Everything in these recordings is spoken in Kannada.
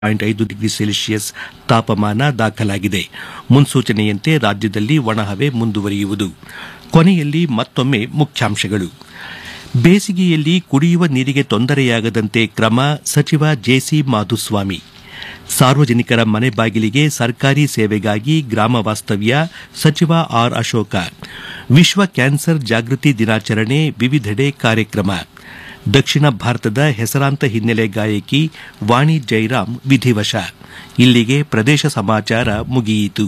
ಪಾಯಿಂಟ್ ಐದು ಡಿಗ್ರಿ ಸೆಲ್ಸಿಯಸ್ ತಾಪಮಾನ ದಾಖಲಾಗಿದೆ ಮುನ್ಸೂಚನೆಯಂತೆ ರಾಜ್ಯದಲ್ಲಿ ಒಣಹವೆ ಮುಂದುವರಿಯುವುದು ಕೊನೆಯಲ್ಲಿ ಮತ್ತೊಮ್ಮೆ ಮುಖ್ಯಾಂಶಗಳು ಬೇಸಿಗೆಯಲ್ಲಿ ಕುಡಿಯುವ ನೀರಿಗೆ ತೊಂದರೆಯಾಗದಂತೆ ಕ್ರಮ ಸಚಿವ ಜೆಸಿ ಮಾಧುಸ್ವಾಮಿ ಸಾರ್ವಜನಿಕರ ಮನೆ ಬಾಗಿಲಿಗೆ ಸರ್ಕಾರಿ ಸೇವೆಗಾಗಿ ಗ್ರಾಮ ವಾಸ್ತವ್ಯ ಸಚಿವ ಆರ್ ಅಶೋಕ ವಿಶ್ವ ಕ್ಯಾನ್ಸರ್ ಜಾಗೃತಿ ದಿನಾಚರಣೆ ವಿವಿಧೆಡೆ ಕಾರ್ಯಕ್ರಮ ದಕ್ಷಿಣ ಭಾರತದ ಹೆಸರಾಂತ ಹಿನ್ನೆಲೆ ಗಾಯಕಿ ವಾಣಿ ಜೈರಾಮ್ ವಿಧಿವಶ ಇಲ್ಲಿಗೆ ಪ್ರದೇಶ ಸಮಾಚಾರ ಮುಗಿಯಿತು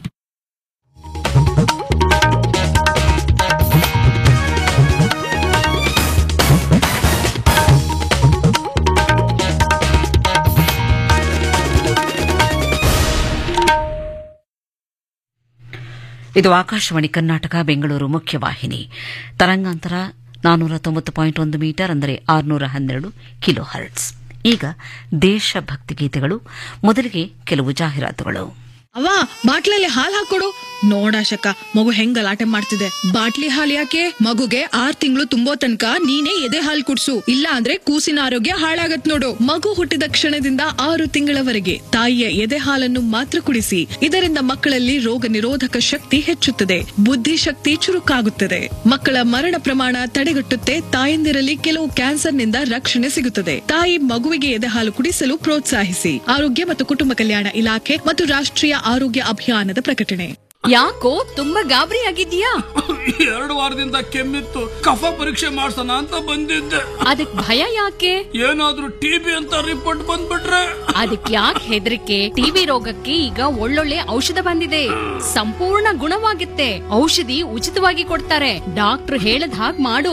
ಇದು ಆಕಾಶವಾಣಿ ಕರ್ನಾಟಕ ಬೆಂಗಳೂರು ಮುಖ್ಯವಾಹಿನಿ ತರಂಗಾಂತರ ನಾನ್ನೂರ ತೊಂಬತ್ತು ಪಾಯಿಂಟ್ ಒಂದು ಮೀಟರ್ ಅಂದರೆ ಆರುನೂರ ಹನ್ನೆರಡು ಕಿಲೋ ಹರ್ಟ್ಸ್ ಈಗ ದೇಶಭಕ್ತಿ ಗೀತೆಗಳು ಮೊದಲಿಗೆ ಕೆಲವು ಜಾಹೀರಾತುಗಳು ಅವ್ವ ಬಾಟ್ಲಲ್ಲಿ ಹಾಲ್ ಹಾಕೊಡು ನೋಡಾಶಕ ಮಗು ಹೆಂಗ್ ಗಲಾಟೆ ಮಾಡ್ತಿದೆ ಬಾಟ್ಲಿ ಹಾಲ್ ಯಾಕೆ ಮಗುಗೆ ಆರ್ ತಿಂಗಳು ತುಂಬೋ ತನಕ ನೀನೇ ಎದೆ ಹಾಲ್ ಕುಡ್ಸು ಇಲ್ಲ ಅಂದ್ರೆ ಕೂಸಿನ ಆರೋಗ್ಯ ಹಾಳಾಗತ್ ನೋಡು ಮಗು ಹುಟ್ಟಿದ ಕ್ಷಣದಿಂದ ಆರು ತಿಂಗಳವರೆಗೆ ತಾಯಿಯ ಎದೆ ಹಾಲನ್ನು ಮಾತ್ರ ಕುಡಿಸಿ ಇದರಿಂದ ಮಕ್ಕಳಲ್ಲಿ ರೋಗ ನಿರೋಧಕ ಶಕ್ತಿ ಹೆಚ್ಚುತ್ತದೆ ಬುದ್ಧಿಶಕ್ತಿ ಚುರುಕಾಗುತ್ತದೆ ಮಕ್ಕಳ ಮರಣ ಪ್ರಮಾಣ ತಡೆಗಟ್ಟುತ್ತೆ ತಾಯಂದಿರಲ್ಲಿ ಕೆಲವು ಕ್ಯಾನ್ಸರ್ನಿಂದ ರಕ್ಷಣೆ ಸಿಗುತ್ತದೆ ತಾಯಿ ಮಗುವಿಗೆ ಎದೆ ಹಾಲು ಕುಡಿಸಲು ಪ್ರೋತ್ಸಾಹಿಸಿ ಆರೋಗ್ಯ ಮತ್ತು ಕುಟುಂಬ ಕಲ್ಯಾಣ ಇಲಾಖೆ ಮತ್ತು ರಾಷ್ಟ್ರೀಯ ಆರೋಗ್ಯ ಅಭಿಯಾನದ ಪ್ರಕಟಣೆ ಯಾಕೋ ತುಂಬಾ ಗಾಬರಿ ಆಗಿದ್ಯಾ ಎರಡು ವಾರದಿಂದ ಕೆಮ್ಮಿತ್ತು ಕಫ ಪರೀಕ್ಷೆ ಮಾಡ್ಸೋಣ ಅಂತ ಬಂದಿದ್ದೆ ಅದಕ್ ಭಯ ಯಾಕೆ ಏನಾದ್ರೂ ಟಿಬಿ ಅಂತ ರಿಪೋರ್ಟ್ ಬಂದ್ಬಿಟ್ರೆ ಅದಕ್ ಯಾಕೆ ಹೆದರಿಕೆ ಟಿವಿ ರೋಗಕ್ಕೆ ಈಗ ಒಳ್ಳೊಳ್ಳೆ ಔಷಧ ಬಂದಿದೆ ಸಂಪೂರ್ಣ ಗುಣವಾಗುತ್ತೆ ಔಷಧಿ ಉಚಿತವಾಗಿ ಕೊಡ್ತಾರೆ ಡಾಕ್ಟರ್ ಹೇಳದ್ ಹಾಗ್ ಮಾಡು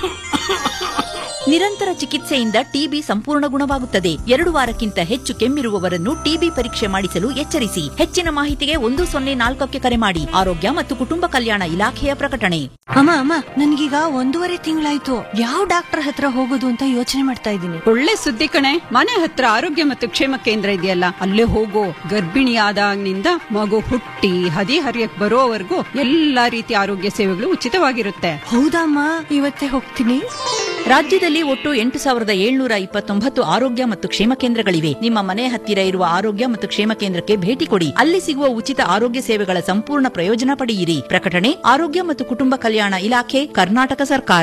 ನಿರಂತರ ಚಿಕಿತ್ಸೆಯಿಂದ ಟಿಬಿ ಸಂಪೂರ್ಣ ಗುಣವಾಗುತ್ತದೆ ಎರಡು ವಾರಕ್ಕಿಂತ ಹೆಚ್ಚು ಕೆಮ್ಮಿರುವವರನ್ನು ಟಿಬಿ ಪರೀಕ್ಷೆ ಮಾಡಿಸಲು ಎಚ್ಚರಿಸಿ ಹೆಚ್ಚಿನ ಮಾಹಿತಿಗೆ ಒಂದು ಸೊನ್ನೆ ನಾಲ್ಕಕ್ಕೆ ಕರೆ ಮಾಡಿ ಆರೋಗ್ಯ ಮತ್ತು ಕುಟುಂಬ ಕಲ್ಯಾಣ ಇಲಾಖೆಯ ಪ್ರಕಟಣೆ ಅಮ್ಮ ಅಮ್ಮ ನನ್ಗೀಗ ಒಂದೂವರೆ ತಿಂಗಳಾಯ್ತು ಯಾವ ಡಾಕ್ಟರ್ ಹತ್ರ ಹೋಗೋದು ಅಂತ ಯೋಚನೆ ಮಾಡ್ತಾ ಇದ್ದೀನಿ ಒಳ್ಳೆ ಸುದ್ದಿ ಕಣೆ ಮನೆ ಹತ್ರ ಆರೋಗ್ಯ ಮತ್ತು ಕ್ಷೇಮ ಕೇಂದ್ರ ಇದೆಯಲ್ಲ ಅಲ್ಲೇ ಹೋಗೋ ಗರ್ಭಿಣಿಯಾದಾಗಿನಿಂದ ಮಗು ಹುಟ್ಟಿ ಹದಿ ಹರಿಯಕ್ ಬರೋವರೆಗೂ ಎಲ್ಲಾ ರೀತಿಯ ಆರೋಗ್ಯ ಸೇವೆಗಳು ಉಚಿತವಾಗಿರುತ್ತೆ ಹೌದಮ್ಮ ಇವತ್ತೇ ಹೋಗ್ತೀನಿ ರಾಜ್ಯದಲ್ಲಿ ಒಟ್ಟು ಎಂಟು ಸಾವಿರದ ಏಳ್ನೂರ ಇಪ್ಪತ್ತೊಂಬತ್ತು ಆರೋಗ್ಯ ಮತ್ತು ಕ್ಷೇಮ ಕೇಂದ್ರಗಳಿವೆ ನಿಮ್ಮ ಮನೆ ಹತ್ತಿರ ಇರುವ ಆರೋಗ್ಯ ಮತ್ತು ಕ್ಷೇಮ ಕೇಂದ್ರಕ್ಕೆ ಭೇಟಿ ಕೊಡಿ ಅಲ್ಲಿ ಸಿಗುವ ಉಚಿತ ಆರೋಗ್ಯ ಸೇವೆಗಳ ಸಂಪೂರ್ಣ ಪ್ರಯೋಜನ ಪಡೆಯಿರಿ ಪ್ರಕಟಣೆ ಆರೋಗ್ಯ ಮತ್ತು ಕುಟುಂಬ ಕಲ್ಯಾಣ ಇಲಾಖೆ ಕರ್ನಾಟಕ ಸರ್ಕಾರ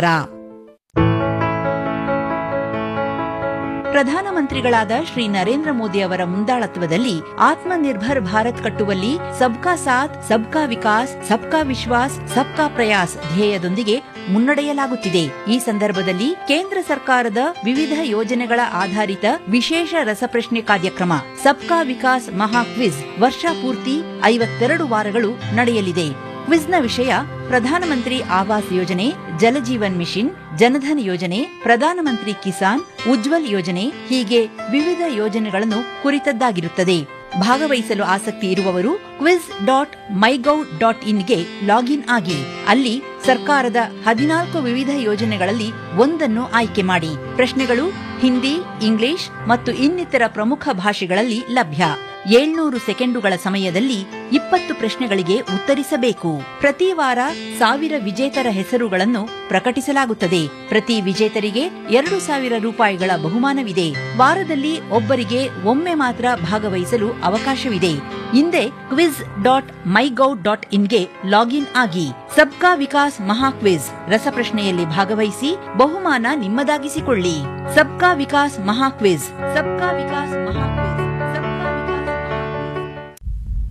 ಪ್ರಧಾನಮಂತ್ರಿಗಳಾದ ಶ್ರೀ ನರೇಂದ್ರ ಮೋದಿ ಅವರ ಮುಂದಾಳತ್ವದಲ್ಲಿ ಆತ್ಮನಿರ್ಭರ್ ಭಾರತ್ ಕಟ್ಟುವಲ್ಲಿ ಸಬ್ಕಾ ಸಾಥ್ ಸಬ್ಕಾ ವಿಕಾಸ್ ಸಬ್ಕಾ ವಿಶ್ವಾಸ್ ಸಬ್ಕಾ ಪ್ರಯಾಸ್ ಧ್ಯೇಯದೊಂದಿಗೆ ಮುನ್ನಡೆಯಲಾಗುತ್ತಿದೆ ಈ ಸಂದರ್ಭದಲ್ಲಿ ಕೇಂದ್ರ ಸರ್ಕಾರದ ವಿವಿಧ ಯೋಜನೆಗಳ ಆಧಾರಿತ ವಿಶೇಷ ರಸಪ್ರಶ್ನೆ ಕಾರ್ಯಕ್ರಮ ಸಬ್ಕಾ ವಿಕಾಸ್ ಮಹಾ ಕ್ವಿಜ್ ವರ್ಷ ಪೂರ್ತಿ ಐವತ್ತೆರಡು ವಾರಗಳು ನಡೆಯಲಿದೆ ಕ್ವಿಜ್ನ ವಿಷಯ ಪ್ರಧಾನಮಂತ್ರಿ ಆವಾಸ್ ಯೋಜನೆ ಜಲಜೀವನ್ ಮಿಷನ್ ಜನಧನ್ ಯೋಜನೆ ಪ್ರಧಾನಮಂತ್ರಿ ಕಿಸಾನ್ ಉಜ್ವಲ್ ಯೋಜನೆ ಹೀಗೆ ವಿವಿಧ ಯೋಜನೆಗಳನ್ನು ಕುರಿತದ್ದಾಗಿರುತ್ತದೆ ಭಾಗವಹಿಸಲು ಆಸಕ್ತಿ ಇರುವವರು ಕ್ವಿಜ್ ಡಾಟ್ ಮೈಗೌ ಡಾಟ್ ಇನ್ಗೆ ಲಾಗಿನ್ ಆಗಿ ಅಲ್ಲಿ ಸರ್ಕಾರದ ಹದಿನಾಲ್ಕು ವಿವಿಧ ಯೋಜನೆಗಳಲ್ಲಿ ಒಂದನ್ನು ಆಯ್ಕೆ ಮಾಡಿ ಪ್ರಶ್ನೆಗಳು ಹಿಂದಿ ಇಂಗ್ಲಿಷ್ ಮತ್ತು ಇನ್ನಿತರ ಪ್ರಮುಖ ಭಾಷೆಗಳಲ್ಲಿ ಲಭ್ಯ ಏಳ್ನೂರು ಸೆಕೆಂಡುಗಳ ಸಮಯದಲ್ಲಿ ಇಪ್ಪತ್ತು ಪ್ರಶ್ನೆಗಳಿಗೆ ಉತ್ತರಿಸಬೇಕು ಪ್ರತಿ ವಾರ ಸಾವಿರ ವಿಜೇತರ ಹೆಸರುಗಳನ್ನು ಪ್ರಕಟಿಸಲಾಗುತ್ತದೆ ಪ್ರತಿ ವಿಜೇತರಿಗೆ ಎರಡು ಸಾವಿರ ರೂಪಾಯಿಗಳ ಬಹುಮಾನವಿದೆ ವಾರದಲ್ಲಿ ಒಬ್ಬರಿಗೆ ಒಮ್ಮೆ ಮಾತ್ರ ಭಾಗವಹಿಸಲು ಅವಕಾಶವಿದೆ ಹಿಂದೆ ಕ್ವಿಜ್ ಡಾಟ್ ಮೈಗೌ ಡಾಟ್ ಇನ್ಗೆ ಲಾಗಿನ್ ಆಗಿ ಸಬ್ಕಾ ವಿಕಾಸ್ ಮಹಾ ಕ್ವಿಜ್ ರಸಪ್ರಶ್ನೆಯಲ್ಲಿ ಭಾಗವಹಿಸಿ ಬಹುಮಾನ ನಿಮ್ಮದಾಗಿಸಿಕೊಳ್ಳಿ ಸಬ್ಕಾ ವಿಕಾಸ್ ಮಹಾ ಕ್ವಿಜ್ ಸಬ್ಕಾ ವಿಕಾಸ್ ಮಹಾ ಕ್ವಿಜ್ ಸಬ್ಕಾ ವಿಕಾಸ್ ಮಹಾ ಕ್ವಿಜ್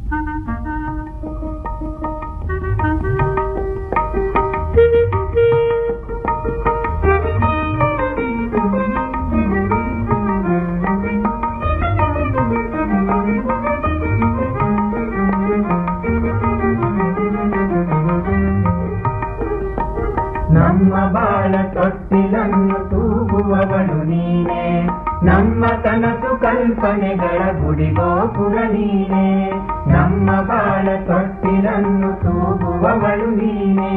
ನಮ್ಮ ಬಾಳ ತೊಟ್ಟಿಲನ್ನು ತೂಗುವವಳು ನೀನೆ ನಮ್ಮ ಕನಸು ಕಲ್ಪನೆಗಳ ಗುಡಿಗೋಪುರ ನೀನೆ ನಮ್ಮ ಬಾಳ ತೊಟ್ಟಿಲನ್ನು ತೂಗುವವಳು ನೀನೆ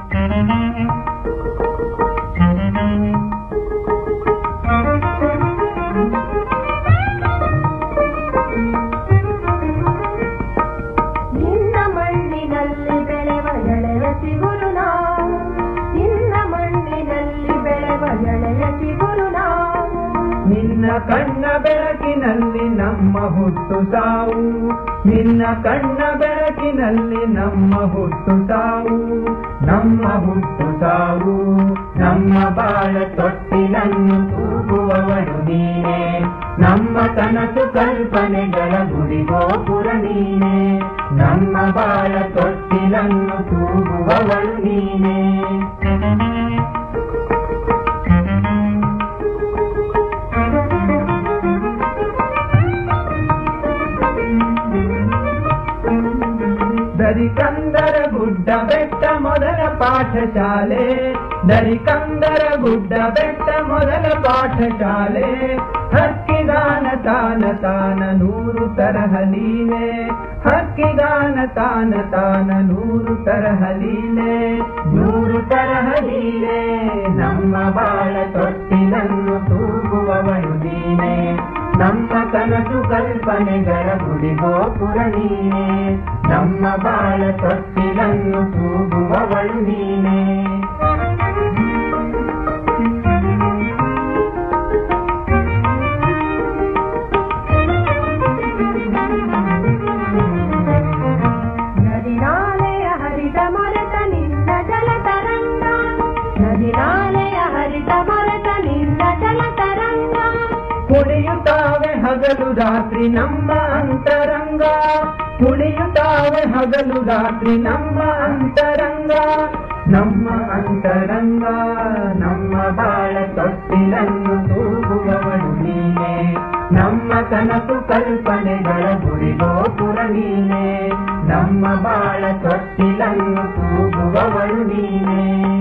ನಿನ್ನ ಮಣ್ಣಿನಲ್ಲಿ ಬೆಳೆವ ಎಳೆಯ ಚಿಗುರು ನಾವು ನಿನ್ನ ಮಣ್ಣಿನಲ್ಲಿ ಬೆಳೆವ ಎಳೆಯ ಚಿಗುರು ನಾವು ನಿನ್ನ ಕಣ್ಣ ಬೆಳಕಿನ ಬೆಳಕಿನಲ್ಲಿ ನಮ್ಮ ಹುಟ್ಟು ಸಾವು ನಿನ್ನ ಕಣ್ಣ ಬೆಳಕಿನಲ್ಲಿ ನಮ್ಮ ಹುಟ್ಟು ಸಾವು ನಮ್ಮ ಹುಟ್ಟು ಸಾವು ನಮ್ಮ ಬಾಳ ತೊಟ್ಟಿಲನ್ನು ತೂಗುವವಳು ನೀನೆ ನಮ್ಮ ಕನಸು ಕಲ್ಪನೆಗಳ ಗುಡಿಗೋಪುರ ನೀನೆ ನಮ್ಮ ಬಾಳ ತೊಟ್ಟಿಲನ್ನು ತೂಗುವವಳು ನೀನೆ ದರಿಕಂದರ ಗುಡ್ಡ ಬೆಟ್ಟ ಮೊದಲ ಪಾಠಶಾಲೆ ದರಿಕಂದರ ಗುಡ್ಡ ಬೆಟ್ಟ ಮೊದಲ ಪಾಠಶಾಲೆ ಹಕ್ಕಿಗಾನ ತಾನ ತಾನ ನೂರು ತರಹ ಲೀಲೆ ಹಕ್ಕಿಗಾನ ತಾನ ತಾನ ನೂರು ತರಹ ಲೀಲೆ ನೂರು ತರಹ ಲೀಲೆ ನಮ್ಮ ಬಾಳ ತೊಟ್ಟಿಲನ್ನು ತೂಗುವವಳು ನೀನೆ ನಮ್ಮ ಕನಸು ಕಲ್ಪನೆಗಳ ಗುಡಿಗೋಪುರ ನೀನೆ ನಮ್ಮ ಬಾಳ ತೊಟ್ಟಿಲನ್ನು ತೂಗುವವಳು ನೀನೆ ನದಿನಾಲೆಯ ಹರಿದ ಮರೆತ ನಿನ್ನ ಜಲ ತರಂಗ ನದಿನಾಲೆಯ ಹರಿದ ಮರೆತ ನಿನ್ನ ಜಲ ತರಂಗ ಕುಣಿಯುತ್ತಾವೆ ಹಗಲು ರಾತ್ರಿ ನಮ್ಮ ಅಂತರಂಗ ಕುಣಿಯುತ್ತಾವೆ ಹಗಲು ರಾತ್ರಿ ನಮ್ಮ ಅಂತರಂಗ ನಮ್ಮ ಅಂತರಂಗ ನಮ್ಮ ಬಾಳ ತೊಟ್ಟಿಲನ್ನು ತೂಗುವವಳು ನೀನೆ ನಮ್ಮ ಕನಸು ಕಲ್ಪನೆಗಳ ಗುಡಿಗೋಪುರ ನೀನೆ ನಮ್ಮ ಬಾಳ ತೊಟ್ಟಿಲನ್ನು ತೂಗುವವಳು ನೀನೆ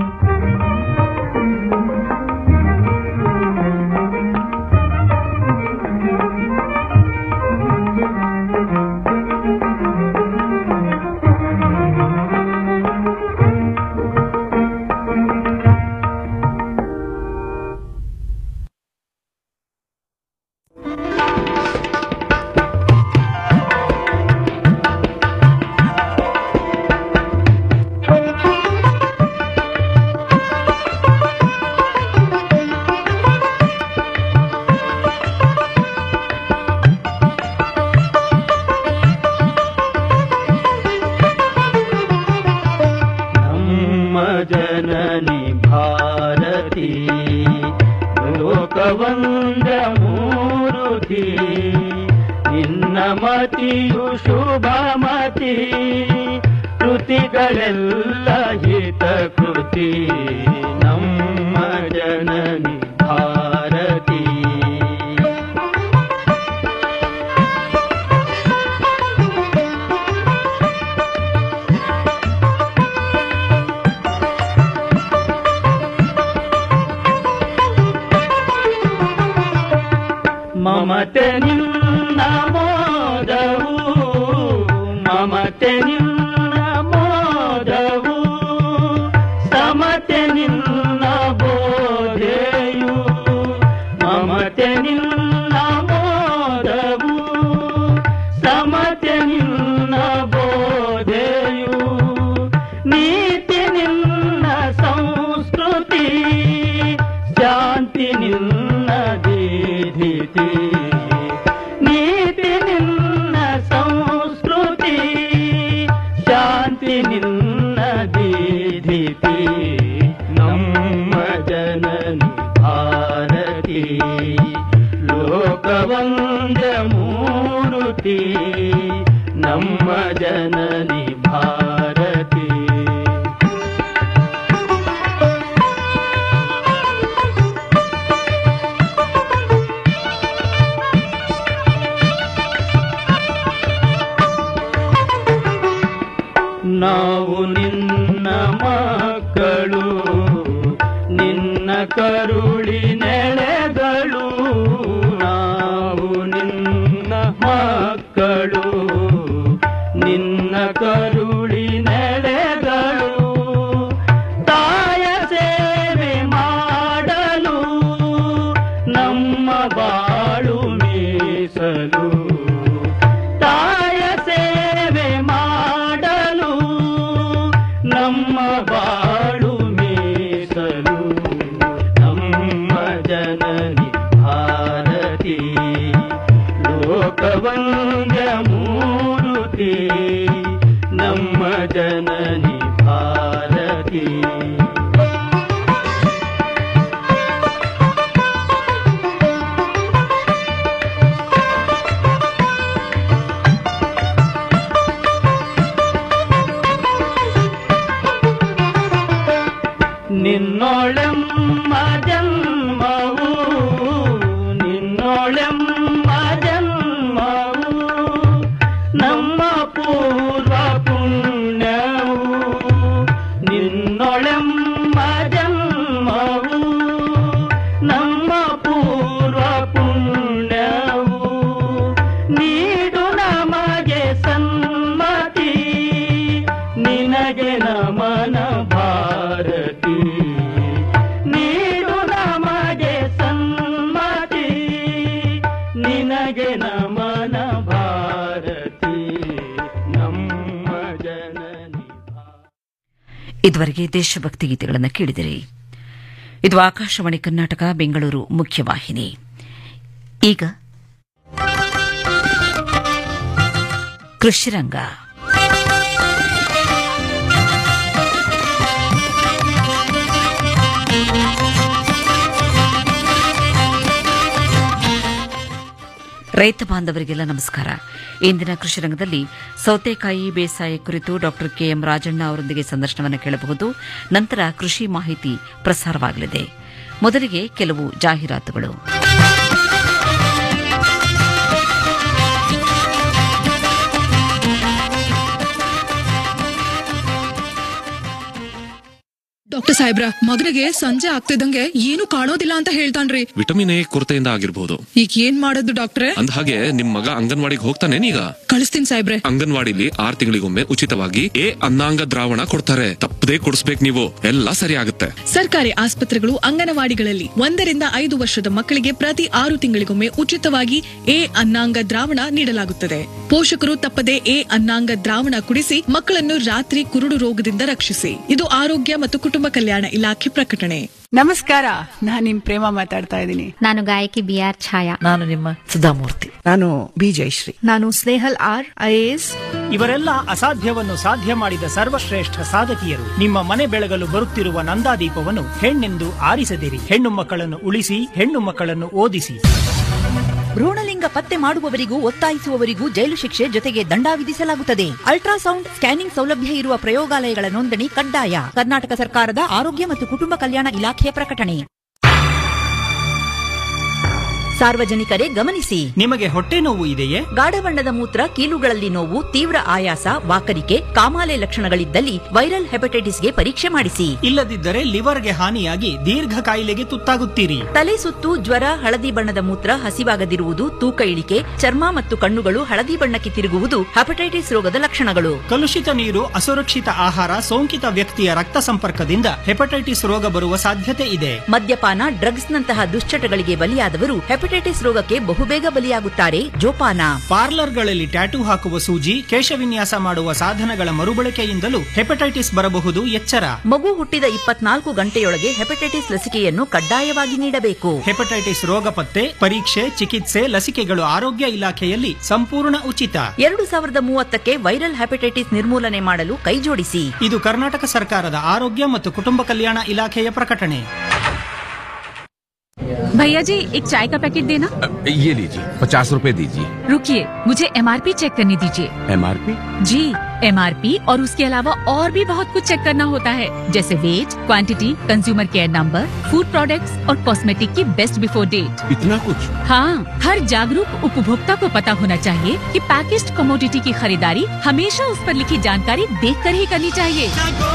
ನಮ್ಮ ಜನನಿ ಭಾರತಿ ಲೋಕವಂದ ಮೂರುತಿ ನಿನ್ನ ಮತಿಯು ಶುಭ ಮತಿ ಕೃತಿಗಳೆಲ್ಲ ಹಿತ ಕೃತಿ ನಮ್ಮ ಜನನಿ ಭಾರತಿ ಮಮತೆ ನಿನ್ನ ಮೋದವು ಮಮತೆ ನಿನ್ನ ಮೋದವು ಸಮತೆ ನಿನ್ನ ಬೋಧೆಯು ಮಮತೆ ನಿನ್ನ ಮೋದವು ಸಮತೆ ನಿನ್ನ ಬೋಧೆಯು ನೀತಿ ನಿನ್ನ ಸಂಸ್ಕೃತಿ ಶಾಂತಿ ನಿನ್ನ ದೀಧಿತಿ ನೀತಿ ನಿನ್ನ ಸಂಸ್ಕೃತಿ ಶಾಂತಿ ನಿನ್ನ ದೀಧಿತಿ ನಮ್ಮ ಜನನಿ ಭಾರತಿ ಲೋಕವಂದ ಮೂರುತಿ ನಮ್ಮ ಜನನಿ ಭಾರತಿ ನಾವು ನಿನ್ನ ಮಕ್ಕಳು ನಿನ್ನ ಕರುಳಿ ನೆಳೆಗಳು ನಾವು ನಿನ್ನ ಮಕ್ಕಳು ನಿನ್ನ ಕರುಳಿ ನೆಳೆಗಳು ತಾಯ ಸೇವೆ ಮಾಡಲು ನಮ್ಮ ಬಾಳು ಮೀಸಲು ತಾಯ ಸೇವೆ ಮಾಡಲು ನಮ್ಮ ಬಾಳು ಮೀಸಲು ನಮ್ಮ ಜನನಿ ಭಾರತಿ ಲೋಕವಂದ್ಯ ಮೂರುತಿ ನಮ್ಮ ಜನನಿ ಭಾರತಿ ನಿನ್ನೊಳೆಮ್ಮ ಜನ್ಮವು ನಿನ್ನೊಳೆಮ್ಮ ಜನ್ಮವು ನಮ್ಮ ಪೂರ್ವ ಪುಣ್ಯವು ನಿನ್ನೊಳೆಮ್ಮ ಜನ್ಮವು ನಮ್ಮ ಪೂರ್ವ ಪುಣ್ಯವು ನೀಡು ನಮಗೆ ಸನ್ಮತಿ ನಿನಗೆ ನಮನ ಭಾರತಿ ನೀಡು ನಮಗೆ ಸನ್ಮತಿ ನಿನಗೆ ನಮನ ಭಾರತಿ ನಮ್ಮ ಜನನಿ ಇದುವರೆಗೆ ದೇಶಭಕ್ತಿ ಗೀತೆಗಳನ್ನು ಕೇಳಿದಿರಿ ಇದು ಆಕಾಶವಾಣಿ ಕರ್ನಾಟಕ ಬೆಂಗಳೂರು ಮುಖ್ಯವಾಹಿನಿ ಈಗ ಕೃಷಿರಂಗ ರೈತ ಬಾಂಧವರಿಗೆಲ್ಲ ನಮಸ್ಕಾರ ಇಂದಿನ ಕೃಷಿ ರಂಗದಲ್ಲಿ ಸೌತೆಕಾಯಿ ಬೇಸಾಯ ಕುರಿತು ಡಾಕ್ಟರ್ ಕೆಎಂ ರಾಜಣ್ಣ ಅವರೊಂದಿಗೆ ಸಂದರ್ಶನವನ್ನು ಕೇಳಬಹುದು ನಂತರ ಕೃಷಿ ಮಾಹಿತಿ ಪ್ರಸಾರವಾಗಲಿದೆ ಮೊದಲಿಗೆ ಕೆಲವು ಜಾಹೀರಾತುಗಳು ಡಾಕ್ಟರ್ ಸಾಹೇಬ್ರ ಮಗನಿಗೆ ಸಂಜೆ ಆಗ್ತಿದ್ದಂಗೆ ಏನು ಕಾಣೋದಿಲ್ಲ ಅಂತ ಹೇಳ್ತಾನ್ರಿ ವಿಟಮಿನ್ ಎ ಕೊರತೆಯಿಂದ ಆಗಿರ್ಬೋದು ಈಗ ಏನ್ ಮಾಡೋದು ಡಾಕ್ಟ್ರೆ ಅಂದ ಹಾಗೆ ನಿಮ್ ಮಗ ಅಂಗನವಾಡಿಗೆ ಹೋಗ್ತಾನೇನೀಗ ಕಳಿಸ್ತೀನಿ ಸಾಹೇಬ್ರೆ ಅಂಗನವಾಡಿಲಿ ಆರ್ ತಿಂಗಳಿಗೊಮ್ಮೆ ಉಚಿತವಾಗಿ ಎ ಅನ್ನಾಂಗ ದ್ರಾವಣ ಕೊಡ್ತಾರೆ ತಪ್ಪದೇ ಕೊಡಿಸ್ಬೇಕು ನೀವು ಎಲ್ಲ ಸರಿ ಆಗುತ್ತೆ ಸರ್ಕಾರಿ ಆಸ್ಪತ್ರೆಗಳು ಅಂಗನವಾಡಿಗಳಲ್ಲಿ ಒಂದರಿಂದ ಐದು ವರ್ಷದ ಮಕ್ಕಳಿಗೆ ಪ್ರತಿ ಆರು ತಿಂಗಳಿಗೊಮ್ಮೆ ಉಚಿತವಾಗಿ ಎ ಅನ್ನಾಂಗ ದ್ರಾವಣ ನೀಡಲಾಗುತ್ತದೆ ಪೋಷಕರು ತಪ್ಪದೆ ಎ ಅನ್ನಾಂಗ ದ್ರಾವಣ ಕುಡಿಸಿ ಮಕ್ಕಳನ್ನು ರಾತ್ರಿ ಕುರುಡು ರೋಗದಿಂದ ರಕ್ಷಿಸಿ ಇದು ಆರೋಗ್ಯ ಮತ್ತು ಕುಟುಂಬ ಕಲ್ಯಾಣ ಇಲಾಖೆ ಪ್ರಕಟಣೆ ನಮಸ್ಕಾರ ನಾನು ನಿಮ್ ಪ್ರೇಮ ಮಾತಾಡ್ತಾ ಇದ್ದೀನಿ ನಾನು ಗಾಯಕಿ ಬಿ ಆರ್ ಛಾಯಾ ನಾನು ನಿಮ್ಮ ಸುಧಾಮೂರ್ತಿ ನಾನು ಬಿ ಜಯಶ್ರೀ ನಾನು ಸ್ನೇಹಲ್ ಆರ್ ಐಎಎಸ್ ಇವರೆಲ್ಲ ಅಸಾಧ್ಯವನ್ನು ಸಾಧ್ಯ ಮಾಡಿದ ಸರ್ವಶ್ರೇಷ್ಠ ಸಾಧಕಿಯರು ನಿಮ್ಮ ಮನೆ ಬೆಳಗಲು ಬರುತ್ತಿರುವ ನಂದಾದೀಪವನ್ನು ಹೆಣ್ಣೆಂದು ಆರಿಸದಿರಿ ಹೆಣ್ಣು ಮಕ್ಕಳನ್ನು ಉಳಿಸಿ ಹೆಣ್ಣು ಮಕ್ಕಳನ್ನು ಓದಿಸಿ ಭ್ರೂಣಲಿಂಗ ಪತ್ತೆ ಮಾಡುವವರಿಗೂ ಒತ್ತಾಯಿಸುವವರಿಗೂ ಜೈಲು ಶಿಕ್ಷೆ ಜೊತೆಗೆ ದಂಡ ವಿಧಿಸಲಾಗುತ್ತದೆ ಅಲ್ಟ್ರಾಸೌಂಡ್ ಸ್ಕ್ಯಾನಿಂಗ್ ಸೌಲಭ್ಯ ಇರುವ ಪ್ರಯೋಗಾಲಯಗಳ ನೋಂದಣಿ ಕಡ್ಡಾಯ ಕರ್ನಾಟಕ ಸರ್ಕಾರದ ಆರೋಗ್ಯ ಮತ್ತು ಕುಟುಂಬ ಕಲ್ಯಾಣ ಇಲಾಖೆಯ ಪ್ರಕಟಣೆ ಸಾರ್ವಜನಿಕರೇ ಗಮನಿಸಿ ನಿಮಗೆ ಹೊಟ್ಟೆ ನೋವು ಇದೆಯೇ ಗಾಢ ಬಣ್ಣದ ಮೂತ್ರ ಕೀಲುಗಳಲ್ಲಿ ನೋವು ತೀವ್ರ ಆಯಾಸ ವಾಕರಿಕೆ ಕಾಮಾಲೆ ಲಕ್ಷಣಗಳಿದ್ದಲ್ಲಿ ವೈರಲ್ ಹೆಪಟೈಟಿಸ್ಗೆ ಪರೀಕ್ಷೆ ಮಾಡಿಸಿ ಇಲ್ಲದಿದ್ದರೆ ಲಿವರ್ಗೆ ಹಾನಿಯಾಗಿ ದೀರ್ಘ ಕಾಯಿಲೆಗೆ ತುತ್ತಾಗುತ್ತೀರಿ ತಲೆ ಸುತ್ತು ಜ್ವರ ಹಳದಿ ಬಣ್ಣದ ಮೂತ್ರ ಹಸಿವಾಗದಿರುವುದು ತೂಕ ಇಳಿಕೆ ಚರ್ಮ ಮತ್ತು ಕಣ್ಣುಗಳು ಹಳದಿ ಬಣ್ಣಕ್ಕೆ ತಿರುಗುವುದು ಹೆಪಟೈಟಿಸ್ ರೋಗದ ಲಕ್ಷಣಗಳು ಕಲುಷಿತ ನೀರು ಅಸುರಕ್ಷಿತ ಆಹಾರ ಸೋಂಕಿತ ವ್ಯಕ್ತಿಯ ರಕ್ತ ಸಂಪರ್ಕದಿಂದ ಹೆಪಟೈಟಿಸ್ ರೋಗ ಬರುವ ಸಾಧ್ಯತೆ ಇದೆ ಮದ್ಯಪಾನ ಡ್ರಗ್ಸ್ನಂತಹ ದುಶ್ಚಟಗಳಿಗೆ ಬಲಿಯಾದವರು ಹೆಪಟೈಟಿಸ್ ರೋಗಕ್ಕೆ ಬಹುಬೇಗ ಬಲಿಯಾಗುತ್ತಾರೆ ಜೋಪಾನ ಪಾರ್ಲರ್ಗಳಲ್ಲಿ ಟ್ಯಾಟೂ ಹಾಕುವ ಸೂಜಿ ಕೇಶವಿನ್ಯಾಸ ಮಾಡುವ ಸಾಧನಗಳ ಮರುಬಳಕೆಯಿಂದಲೂ ಹೆಪಟೈಟಿಸ್ ಬರಬಹುದು ಎಚ್ಚರ ಮಗು ಹುಟ್ಟಿದ ಇಪ್ಪತ್ನಾಲ್ಕು ಗಂಟೆಯೊಳಗೆ ಹೆಪಟೈಟಿಸ್ ಲಸಿಕೆಯನ್ನು ಕಡ್ಡಾಯವಾಗಿ ನೀಡಬೇಕು ಹೆಪಟೈಟಿಸ್ ರೋಗ ಪತ್ತೆ ಪರೀಕ್ಷೆ ಚಿಕಿತ್ಸೆ ಲಸಿಕೆಗಳು ಆರೋಗ್ಯ ಇಲಾಖೆಯಲ್ಲಿ ಸಂಪೂರ್ಣ ಉಚಿತ ಎರಡು ಸಾವಿರದ ಮೂವತ್ತಕ್ಕೆ ವೈರಲ್ ಹೆಪಟೈಟಿಸ್ ನಿರ್ಮೂಲನೆ ಮಾಡಲು ಕೈಜೋಡಿಸಿ ಇದು ಕರ್ನಾಟಕ ಸರ್ಕಾರದ ಆರೋಗ್ಯ ಮತ್ತು ಕುಟುಂಬ ಕಲ್ಯಾಣ ಇಲಾಖೆಯ ಪ್ರಕಟಣೆ भैया जी एक चाय का पैकेट देना ये लीजिए पचास रुपए दीजिए रुकिए मुझे एमआरपी चेक करने दीजिए एमआरपी जी एमआरपी और उसके अलावा और भी बहुत कुछ चेक करना होता है जैसे weight quantity consumer care number food products और कॉस्मेटिक की बेस्ट बिफोर डेट इतना कुछ हाँ हर जागरूक उपभोक्ता को पता होना चाहिए कि पैकेज्ड कमोडिटी की खरीदारी हमेशा उस पर लिखी जानकारी देख कर ही करनी चाहिए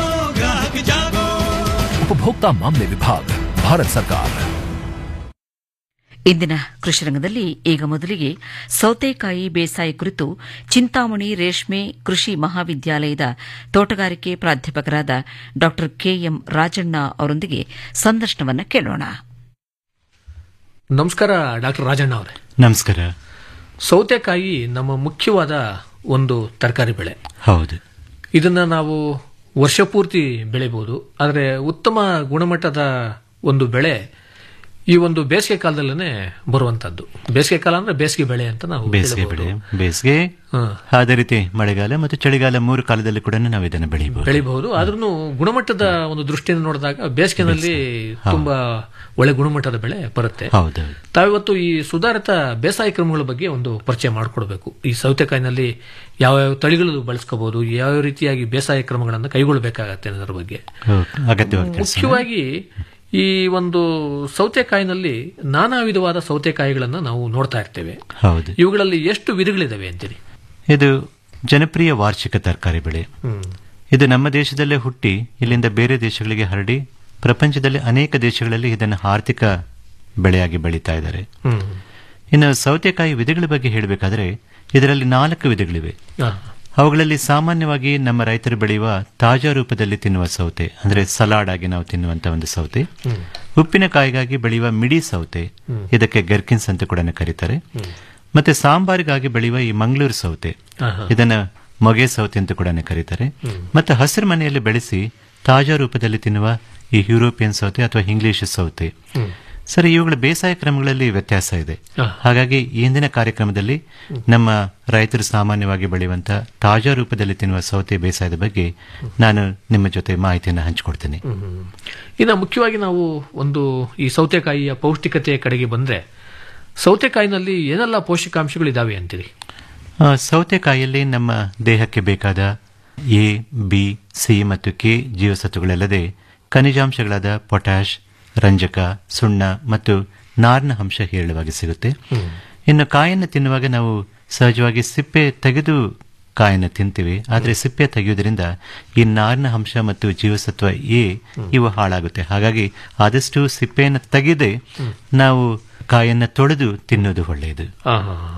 उपभोक्ता मामले विभाग भारत सरकार ಇಂದಿನ ಕೃಷಿ ರಂಗದಲ್ಲಿ ಈಗ ಮೊದಲಿಗೆ ಸೌತೆಕಾಯಿ ಬೇಸಾಯ ಕುರಿತು ಚಿಂತಾಮಣಿ ರೇಷ್ಮೆ ಕೃಷಿ ಮಹಾವಿದ್ಯಾಲಯದ ತೋಟಗಾರಿಕೆ ಪ್ರಾಧ್ಯಾಪಕರಾದ ಡಾ ಕೆಎಂ ರಾಜಣ್ಣ ಅವರೊಂದಿಗೆ ಸಂದರ್ಶನವನ್ನು ಕೇಳೋಣ ನಮಸ್ಕಾರ ಡಾಕ್ಟರ್ ರಾಜಣ್ಣ ಅವರೇ ನಮಸ್ಕಾರ ಸೌತೆಕಾಯಿ ನಮ್ಮ ಮುಖ್ಯವಾದ ಒಂದು ತರಕಾರಿ ಬೆಳೆ ಹೌದು ಇದನ್ನ ನಾವು ವರ್ಷಪೂರ್ತಿ ಬೆಳಿಬಹುದು ಆದರೆ ಉತ್ತಮ ಗುಣಮಟ್ಟದ ಒಂದು ಬೆಳೆ ಈ ಒಂದು ಬೇಸಿಗೆ ಕಾಲದಲ್ಲೇ ಬರುವಂತದ್ದು ಬೇಸಿಗೆ ಕಾಲ ಅಂದ್ರೆ ಬೇಸಿಗೆ ಬೆಳೆ ಅಂತ ನಾವು ಬೇಸಿಗೆ ಹೇಳಬಹುದು. ಬೆಳೆ ಬೇಸಿಗೆ ಅದೇ ರೀತಿ ಮಳೆಗಾಲ ಮತ್ತು ಚಳಿಗಾಲ ಮೂರು ಕಾಲದಲ್ಲಿ ಕೂಡ ನಾವು ಇದನ್ನು ಬೆಳೆಯಬಹುದು ಬೆಳಿಬಹುದು ಆದ್ರೂ ಗುಣಮಟ್ಟದ ಒಂದು ದೃಷ್ಟಿಯಿಂದ ನೋಡಿದಾಗ ಬೇಸಿಗೆನಲ್ಲಿ ತುಂಬಾ ಒಳ್ಳೆ ಗುಣಮಟ್ಟದ ಬೆಳೆ ಬರುತ್ತೆ ಹೌದು ತಾವಿವತ್ತು ಈ ಸುಧಾರಿತ ಬೇಸಾಯ ಕ್ರಮಗಳ ಬಗ್ಗೆ ಒಂದು ಪರಿಚಯ ಮಾಡಿಕೊಡ್ಬೇಕು ಈ ಸೌತೆಕಾಯಿನಲ್ಲಿ ಯಾವ ಯಾವ ತಳಿಗಳು ಬಳಸ್ಕೋಬಹುದು ಯಾವ ರೀತಿಯಾಗಿ ಬೇಸಾಯ ಕ್ರಮಗಳನ್ನು ಕೈಗೊಳ್ಳಬೇಕಾಗತ್ತೆ ಅನ್ನೋದ್ರ ಬಗ್ಗೆ ಅಗತ್ಯವಾಗಿ ತಿಳಿಸೋಣ. ಮುಖ್ಯವಾಗಿ ಈ ಒಂದು ಸೌತೆಕಾಯಿನಲ್ಲಿ ನಾನಾ ವಿಧವಾದ ಸೌತೆಕಾಯಿಗಳನ್ನ ನಾವು ನೋಡ್ತಾ ಇರ್ತೇವೆ ಹೌದು ಇವುಗಳಲ್ಲಿ ಎಷ್ಟು ವಿಧಗಳಿದಾವೆ ಅಂತೀರಿ ಇದು ಜನಪ್ರಿಯ ವಾರ್ಷಿಕ ತರಕಾರಿ ಬೆಳೆ ಹ್ಮ್. ಇದು ನಮ್ಮ ದೇಶದಲ್ಲೇ ಹುಟ್ಟಿ ಇಲ್ಲಿಂದ ಬೇರೆ ದೇಶಗಳಿಗೆ ಹರಡಿ ಪ್ರಪಂಚದಲ್ಲಿ ಅನೇಕ ದೇಶಗಳಲ್ಲಿ ಇದನ್ನು ಆರ್ಥಿಕ ಬೆಳೆಯಾಗಿ ಬೆಳೀತಾ ಇದ್ದಾರೆ ಹ್ಮ್. ಇನ್ನು ಸೌತೆಕಾಯಿ ವಿಧಗಳ ಬಗ್ಗೆ ಹೇಳಬೇಕಾದ್ರೆ ಇದರಲ್ಲಿ ನಾಲ್ಕು ವಿಧಗಳಿವೆ ಆ, ಅವುಗಳಲ್ಲಿ ಸಾಮಾನ್ಯವಾಗಿ ನಮ್ಮ ರೈತರು ಬೆಳೆಯುವ ತಾಜಾ ರೂಪದಲ್ಲಿ ತಿನ್ನುವ ಸೌತೆ ಅಂದ್ರೆ ಸಲಾಡ್ ಆಗಿ ನಾವು ತಿನ್ನುವಂತ ಒಂದು ಸೌತೆ ಹ್ಮ್. ಉಪ್ಪಿನಕಾಯಿಗಾಗಿ ಬೆಳೆಯುವ ಮಿಡಿ ಸೌತೆ ಹ್ಮ್. ಇದಕ್ಕೆ ಗರ್ಕಿನ್ಸ್ ಅಂತ ಕೂಡ ಕರೀತಾರೆ ಮತ್ತೆ ಸಾಂಬಾರಿಗಾಗಿ ಬೆಳೆಯುವ ಈ ಮಂಗಳೂರು ಸೌತೆ ಆಹಾ. ಇದನ್ನ ಮೊಗೆ ಸೌತೆ ಅಂತ ಕೂಡ ಕರೀತಾರೆ ಹ್ಮ್. ಮತ್ತೆ ಹಸಿರು ಮನೆಯಲ್ಲಿ ಬೆಳೆಸಿ ತಾಜಾ ರೂಪದಲ್ಲಿ ತಿನ್ನುವ ಈ ಯುರೋಪಿಯನ್ ಸೌತೆ ಅಥವಾ ಇಂಗ್ಲಿಷ್ ಸೌತೆ ಹ್ಮ್. ಸರಿ ಇವುಗಳ ಬೇಸಾಯ ಕ್ರಮಗಳಲ್ಲಿ ವ್ಯತ್ಯಾಸ ಇದೆ ಆ. ಹಾಗಾಗಿ ಈ ಹಿಂದಿನ ಕಾರ್ಯಕ್ರಮದಲ್ಲಿ ನಮ್ಮ ರೈತರು ಸಾಮಾನ್ಯವಾಗಿ ಬೆಳೆಯುವಂತ ತಾಜಾ ರೂಪದಲ್ಲಿ ತಿನ್ನುವ ಸೌತೆ ಬೇಸಾಯದ ಬಗ್ಗೆ ನಾನು ನಿಮ್ಮ ಜೊತೆ ಮಾಹಿತಿಯನ್ನು ಹಂಚಿಕೊಡ್ತೇನೆ ಹ್ಮ್. ಇನ್ನು ಮುಖ್ಯವಾಗಿ ನಾವು ಒಂದು ಈ ಸೌತೆಕಾಯಿಯ ಪೌಷ್ಟಿಕತೆಯ ಕಡೆಗೆ ಬಂದ್ರೆ ಸೌತೆಕಾಯಿನಲ್ಲಿ ಏನೆಲ್ಲ ಪೋಷಕಾಂಶಗಳಿದಾವೆ ಅಂತೀರಿ ಆ, ಸೌತೆಕಾಯಿಯಲ್ಲಿ ನಮ್ಮ ದೇಹಕ್ಕೆ ಬೇಕಾದ ಎ ಬಿ ಸಿ ಮತ್ತು ಕೆ ಜೀವಸತ್ವಗಳಲ್ಲದೆ ಖನಿಜಾಂಶಗಳಾದ ಪೊಟ್ಯಾಷ್ ರಂಜಕ ಸುಣ್ಣ ಮತ್ತು ನಾರಿನ ಅಂಶ ಹೇರಳವಾಗಿ ಸಿಗುತ್ತೆ ಇನ್ನು ಕಾಯನ್ನು ತಿನ್ನುವಾಗ ನಾವು ಸಹಜವಾಗಿ ಸಿಪ್ಪೆ ತೆಗೆದು ಕಾಯನ್ನು ತಿಂತೀವಿ ಆದರೆ ಸಿಪ್ಪೆ ತೆಗೆಯುವುದರಿಂದ ಈ ನಾರಿನ ಅಂಶ ಮತ್ತು ಜೀವಸತ್ವ ಎ ಇವು ಹಾಳಾಗುತ್ತೆ ಹಾಗಾಗಿ ಆದಷ್ಟು ಸಿಪ್ಪೆಯನ್ನು ತೆಗೆದೇ ನಾವು ಕಾಯನ್ನು ತೊಳೆದು ತಿನ್ನೋದು ಒಳ್ಳೆಯದು ಆ,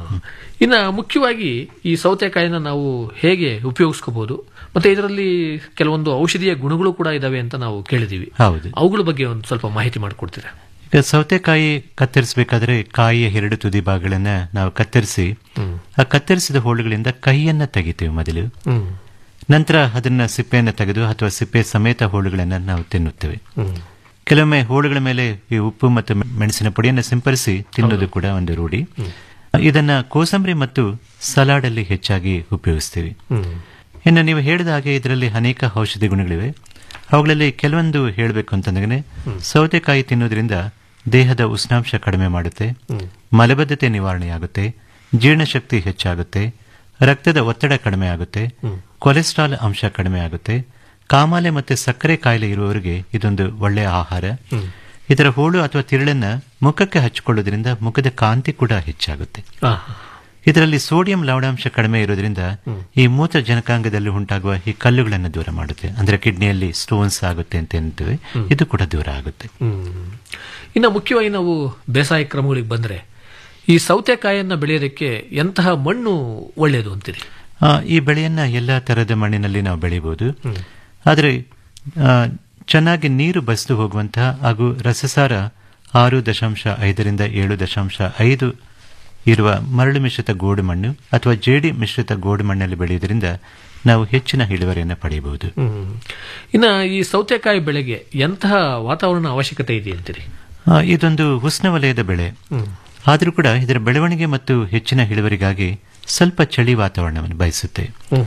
ಇನ್ನು ಮುಖ್ಯವಾಗಿ ಈ ಸೌತೆಕಾಯಿನ ನಾವು ಹೇಗೆ ಉಪಯೋಗಿಸ್ಕೋಬಹುದು ಮತ್ತೆ ಇದರಲ್ಲಿ ಕೆಲವೊಂದು ಔಷಧೀಯ ಗುಣಗಳು ಕೂಡ ಇದಾವೆ ಅಂತ ನಾವು ಕೇಳಿದೀವಿ ಹೌದು ಅವುಗಳ ಬಗ್ಗೆ ಒಂದು ಸ್ವಲ್ಪ ಮಾಹಿತಿ ಮಾಡಿಕೊಡ್ತೀರಾ ಈಗ ಸೌತೆಕಾಯಿ ಕತ್ತರಿಸಬೇಕಾದ್ರೆ ಕಾಯಿಯ ಎರಡು ತುದಿ ಭಾಗಗಳನ್ನ ನಾವು ಕತ್ತರಿಸಿ ಆ ಕತ್ತರಿಸಿದ ಹೋಳುಗಳಿಂದ ಕೈಯನ್ನ ತೆಗಿತೀವಿ ಮೊದಲು ಹ್ಮ್. ನಂತರ ಅದನ್ನ ಸಿಪ್ಪೆಯನ್ನು ತೆಗೆದು ಅಥವಾ ಸಿಪ್ಪೆ ಸಮೇತ ಹೋಳುಗಳನ್ನ ನಾವು ತಿನ್ನುತ್ತೇವೆ ಹ್ಮ್. ಕೆಲವೊಮ್ಮೆ ಹೋಳುಗಳ ಮೇಲೆ ಈ ಉಪ್ಪು ಮತ್ತು ಮೆ- ಮೆಣಸಿನ ಪುಡಿಯನ್ನು ಸಿಂಪರಿಸಿ ತಿನ್ನೋದು ಕೂಡ ಒಂದು ರೂಢಿ ಇದನ್ನ ಕೋಸಂಬರಿ ಮತ್ತು ಸಲಾಡ್ ಅಲ್ಲಿ ಹೆಚ್ಚಾಗಿ ಉಪಯೋಗಿಸ್ತೀವಿ ಹ್ಮ್. ಇನ್ನು ನೀವು ಹೇಳಿದ ಹಾಗೆ ಇದರಲ್ಲಿ ಅನೇಕ ಔಷಧಿ ಗುಣಗಳಿವೆ ಅವುಗಳಲ್ಲಿ ಕೆಲವೊಂದು ಹೇಳಬೇಕು ಅಂತಂದ್ರೆ ಸೌತೆಕಾಯಿ ತಿನ್ನೋದ್ರಿಂದ ದೇಹದ ಉಷ್ಣಾಂಶ ಕಡಿಮೆ ಮಾಡುತ್ತೆ ಮಲಬದ್ಧತೆ ನಿವಾರಣೆಯಾಗುತ್ತೆ ಜೀರ್ಣಶಕ್ತಿ ಹೆಚ್ಚಾಗುತ್ತೆ ರಕ್ತದ ಒತ್ತಡ ಕಡಿಮೆ ಆಗುತ್ತೆ ಕೊಲೆಸ್ಟ್ರಾಲ್ ಅಂಶ ಕಡಿಮೆ ಆಗುತ್ತೆ ಕಾಮಾಲೆ ಮತ್ತು ಸಕ್ಕರೆ ಕಾಯಿಲೆ ಇರುವವರಿಗೆ ಇದೊಂದು ಒಳ್ಳೆಯ ಆಹಾರ ಇದರ ಹೋಳು ಅಥವಾ ತಿರುಳನ್ನ ಮುಖಕ್ಕೆ ಹಚ್ಚಿಕೊಳ್ಳೋದ್ರಿಂದ ಮುಖದ ಕಾಂತಿ ಕೂಡ ಹೆಚ್ಚಾಗುತ್ತೆ ಆ, ಇದರಲ್ಲಿ ಸೋಡಿಯಂ ಲವಣಾಂಶ ಕಡಿಮೆ ಇರೋದ್ರಿಂದ ಈ ಮೂತ್ರ ಜನಕಾಂಗದಲ್ಲಿ ಉಂಟಾಗುವ ಈ ಕಲ್ಲುಗಳನ್ನು ದೂರ ಮಾಡುತ್ತೆ ಅಂದ್ರೆ ಕಿಡ್ನಿಯಲ್ಲಿ ಸ್ಟೋನ್ಸ್ ಆಗುತ್ತೆ ಅಂತ ಹೇಳ್ತೇವೆ ಇದು ಕೂಡ ದೂರ ಆಗುತ್ತೆ ಹ್ಮ್. ಇನ್ನು ಮುಖ್ಯವಾಗಿ ನಾವು ಬೇಸಾಯ ಕ್ರಮಗಳಿಗೆ ಬಂದ್ರೆ ಈ ಸೌತೆಕಾಯಿಯನ್ನ ಬೆಳೆಯೋದಕ್ಕೆ ಎಂತಹ ಮಣ್ಣು ಒಳ್ಳೆಯದು ಅಂತೀರಿ ಆ, ಈ ಬೆಳೆಯನ್ನ ಎಲ್ಲಾ ತರಹದ ಮಣ್ಣಿನಲ್ಲಿ ನಾವು ಬೆಳೆಯಬಹುದು ಆದರೆ ಆ, ಚೆನ್ನಾಗಿ ನೀರು ಬಸಿದು ಹೋಗುವಂತಹ ಹಾಗೂ ರಸಸಾರ ಆರು ದಶಾಂಶ ಐದರಿಂದ ಏಳು ದಶಾಂಶ ಐದು ಇರುವ ಮರಳು ಮಿಶ್ರಿತ ಗೋಡು ಮಣ್ಣು ಅಥವಾ ಜೇಡಿ ಮಿಶ್ರಿತ ಗೋಡು ಮಣ್ಣಲ್ಲಿ ಬೆಳೆಯುವುದರಿಂದ ನಾವು ಹೆಚ್ಚಿನ ಇಳುವರಿಯನ್ನು ಪಡೆಯಬಹುದು ಹ್ಮ್. ಇನ್ನ ಈ ಸೌತೆಕಾಯಿ ಬೆಳೆಗೆ ಎಂತಹ ವಾತಾವರಣ ಅವಶ್ಯಕತೆ ಇದೆ ಅಂತೀರಿ ಆ, ಇದೊಂದು ಉಷ್ಣವಲಯದ ಬೆಳೆ ಹ್ಮ್. ಆದರೂ ಕೂಡ ಇದರ ಬೆಳವಣಿಗೆ ಮತ್ತು ಹೆಚ್ಚಿನ ಇಳುವರಿಗಾಗಿ ಸ್ವಲ್ಪ ಚಳಿ ವಾತಾವರಣವನ್ನು ಬಯಸುತ್ತೆ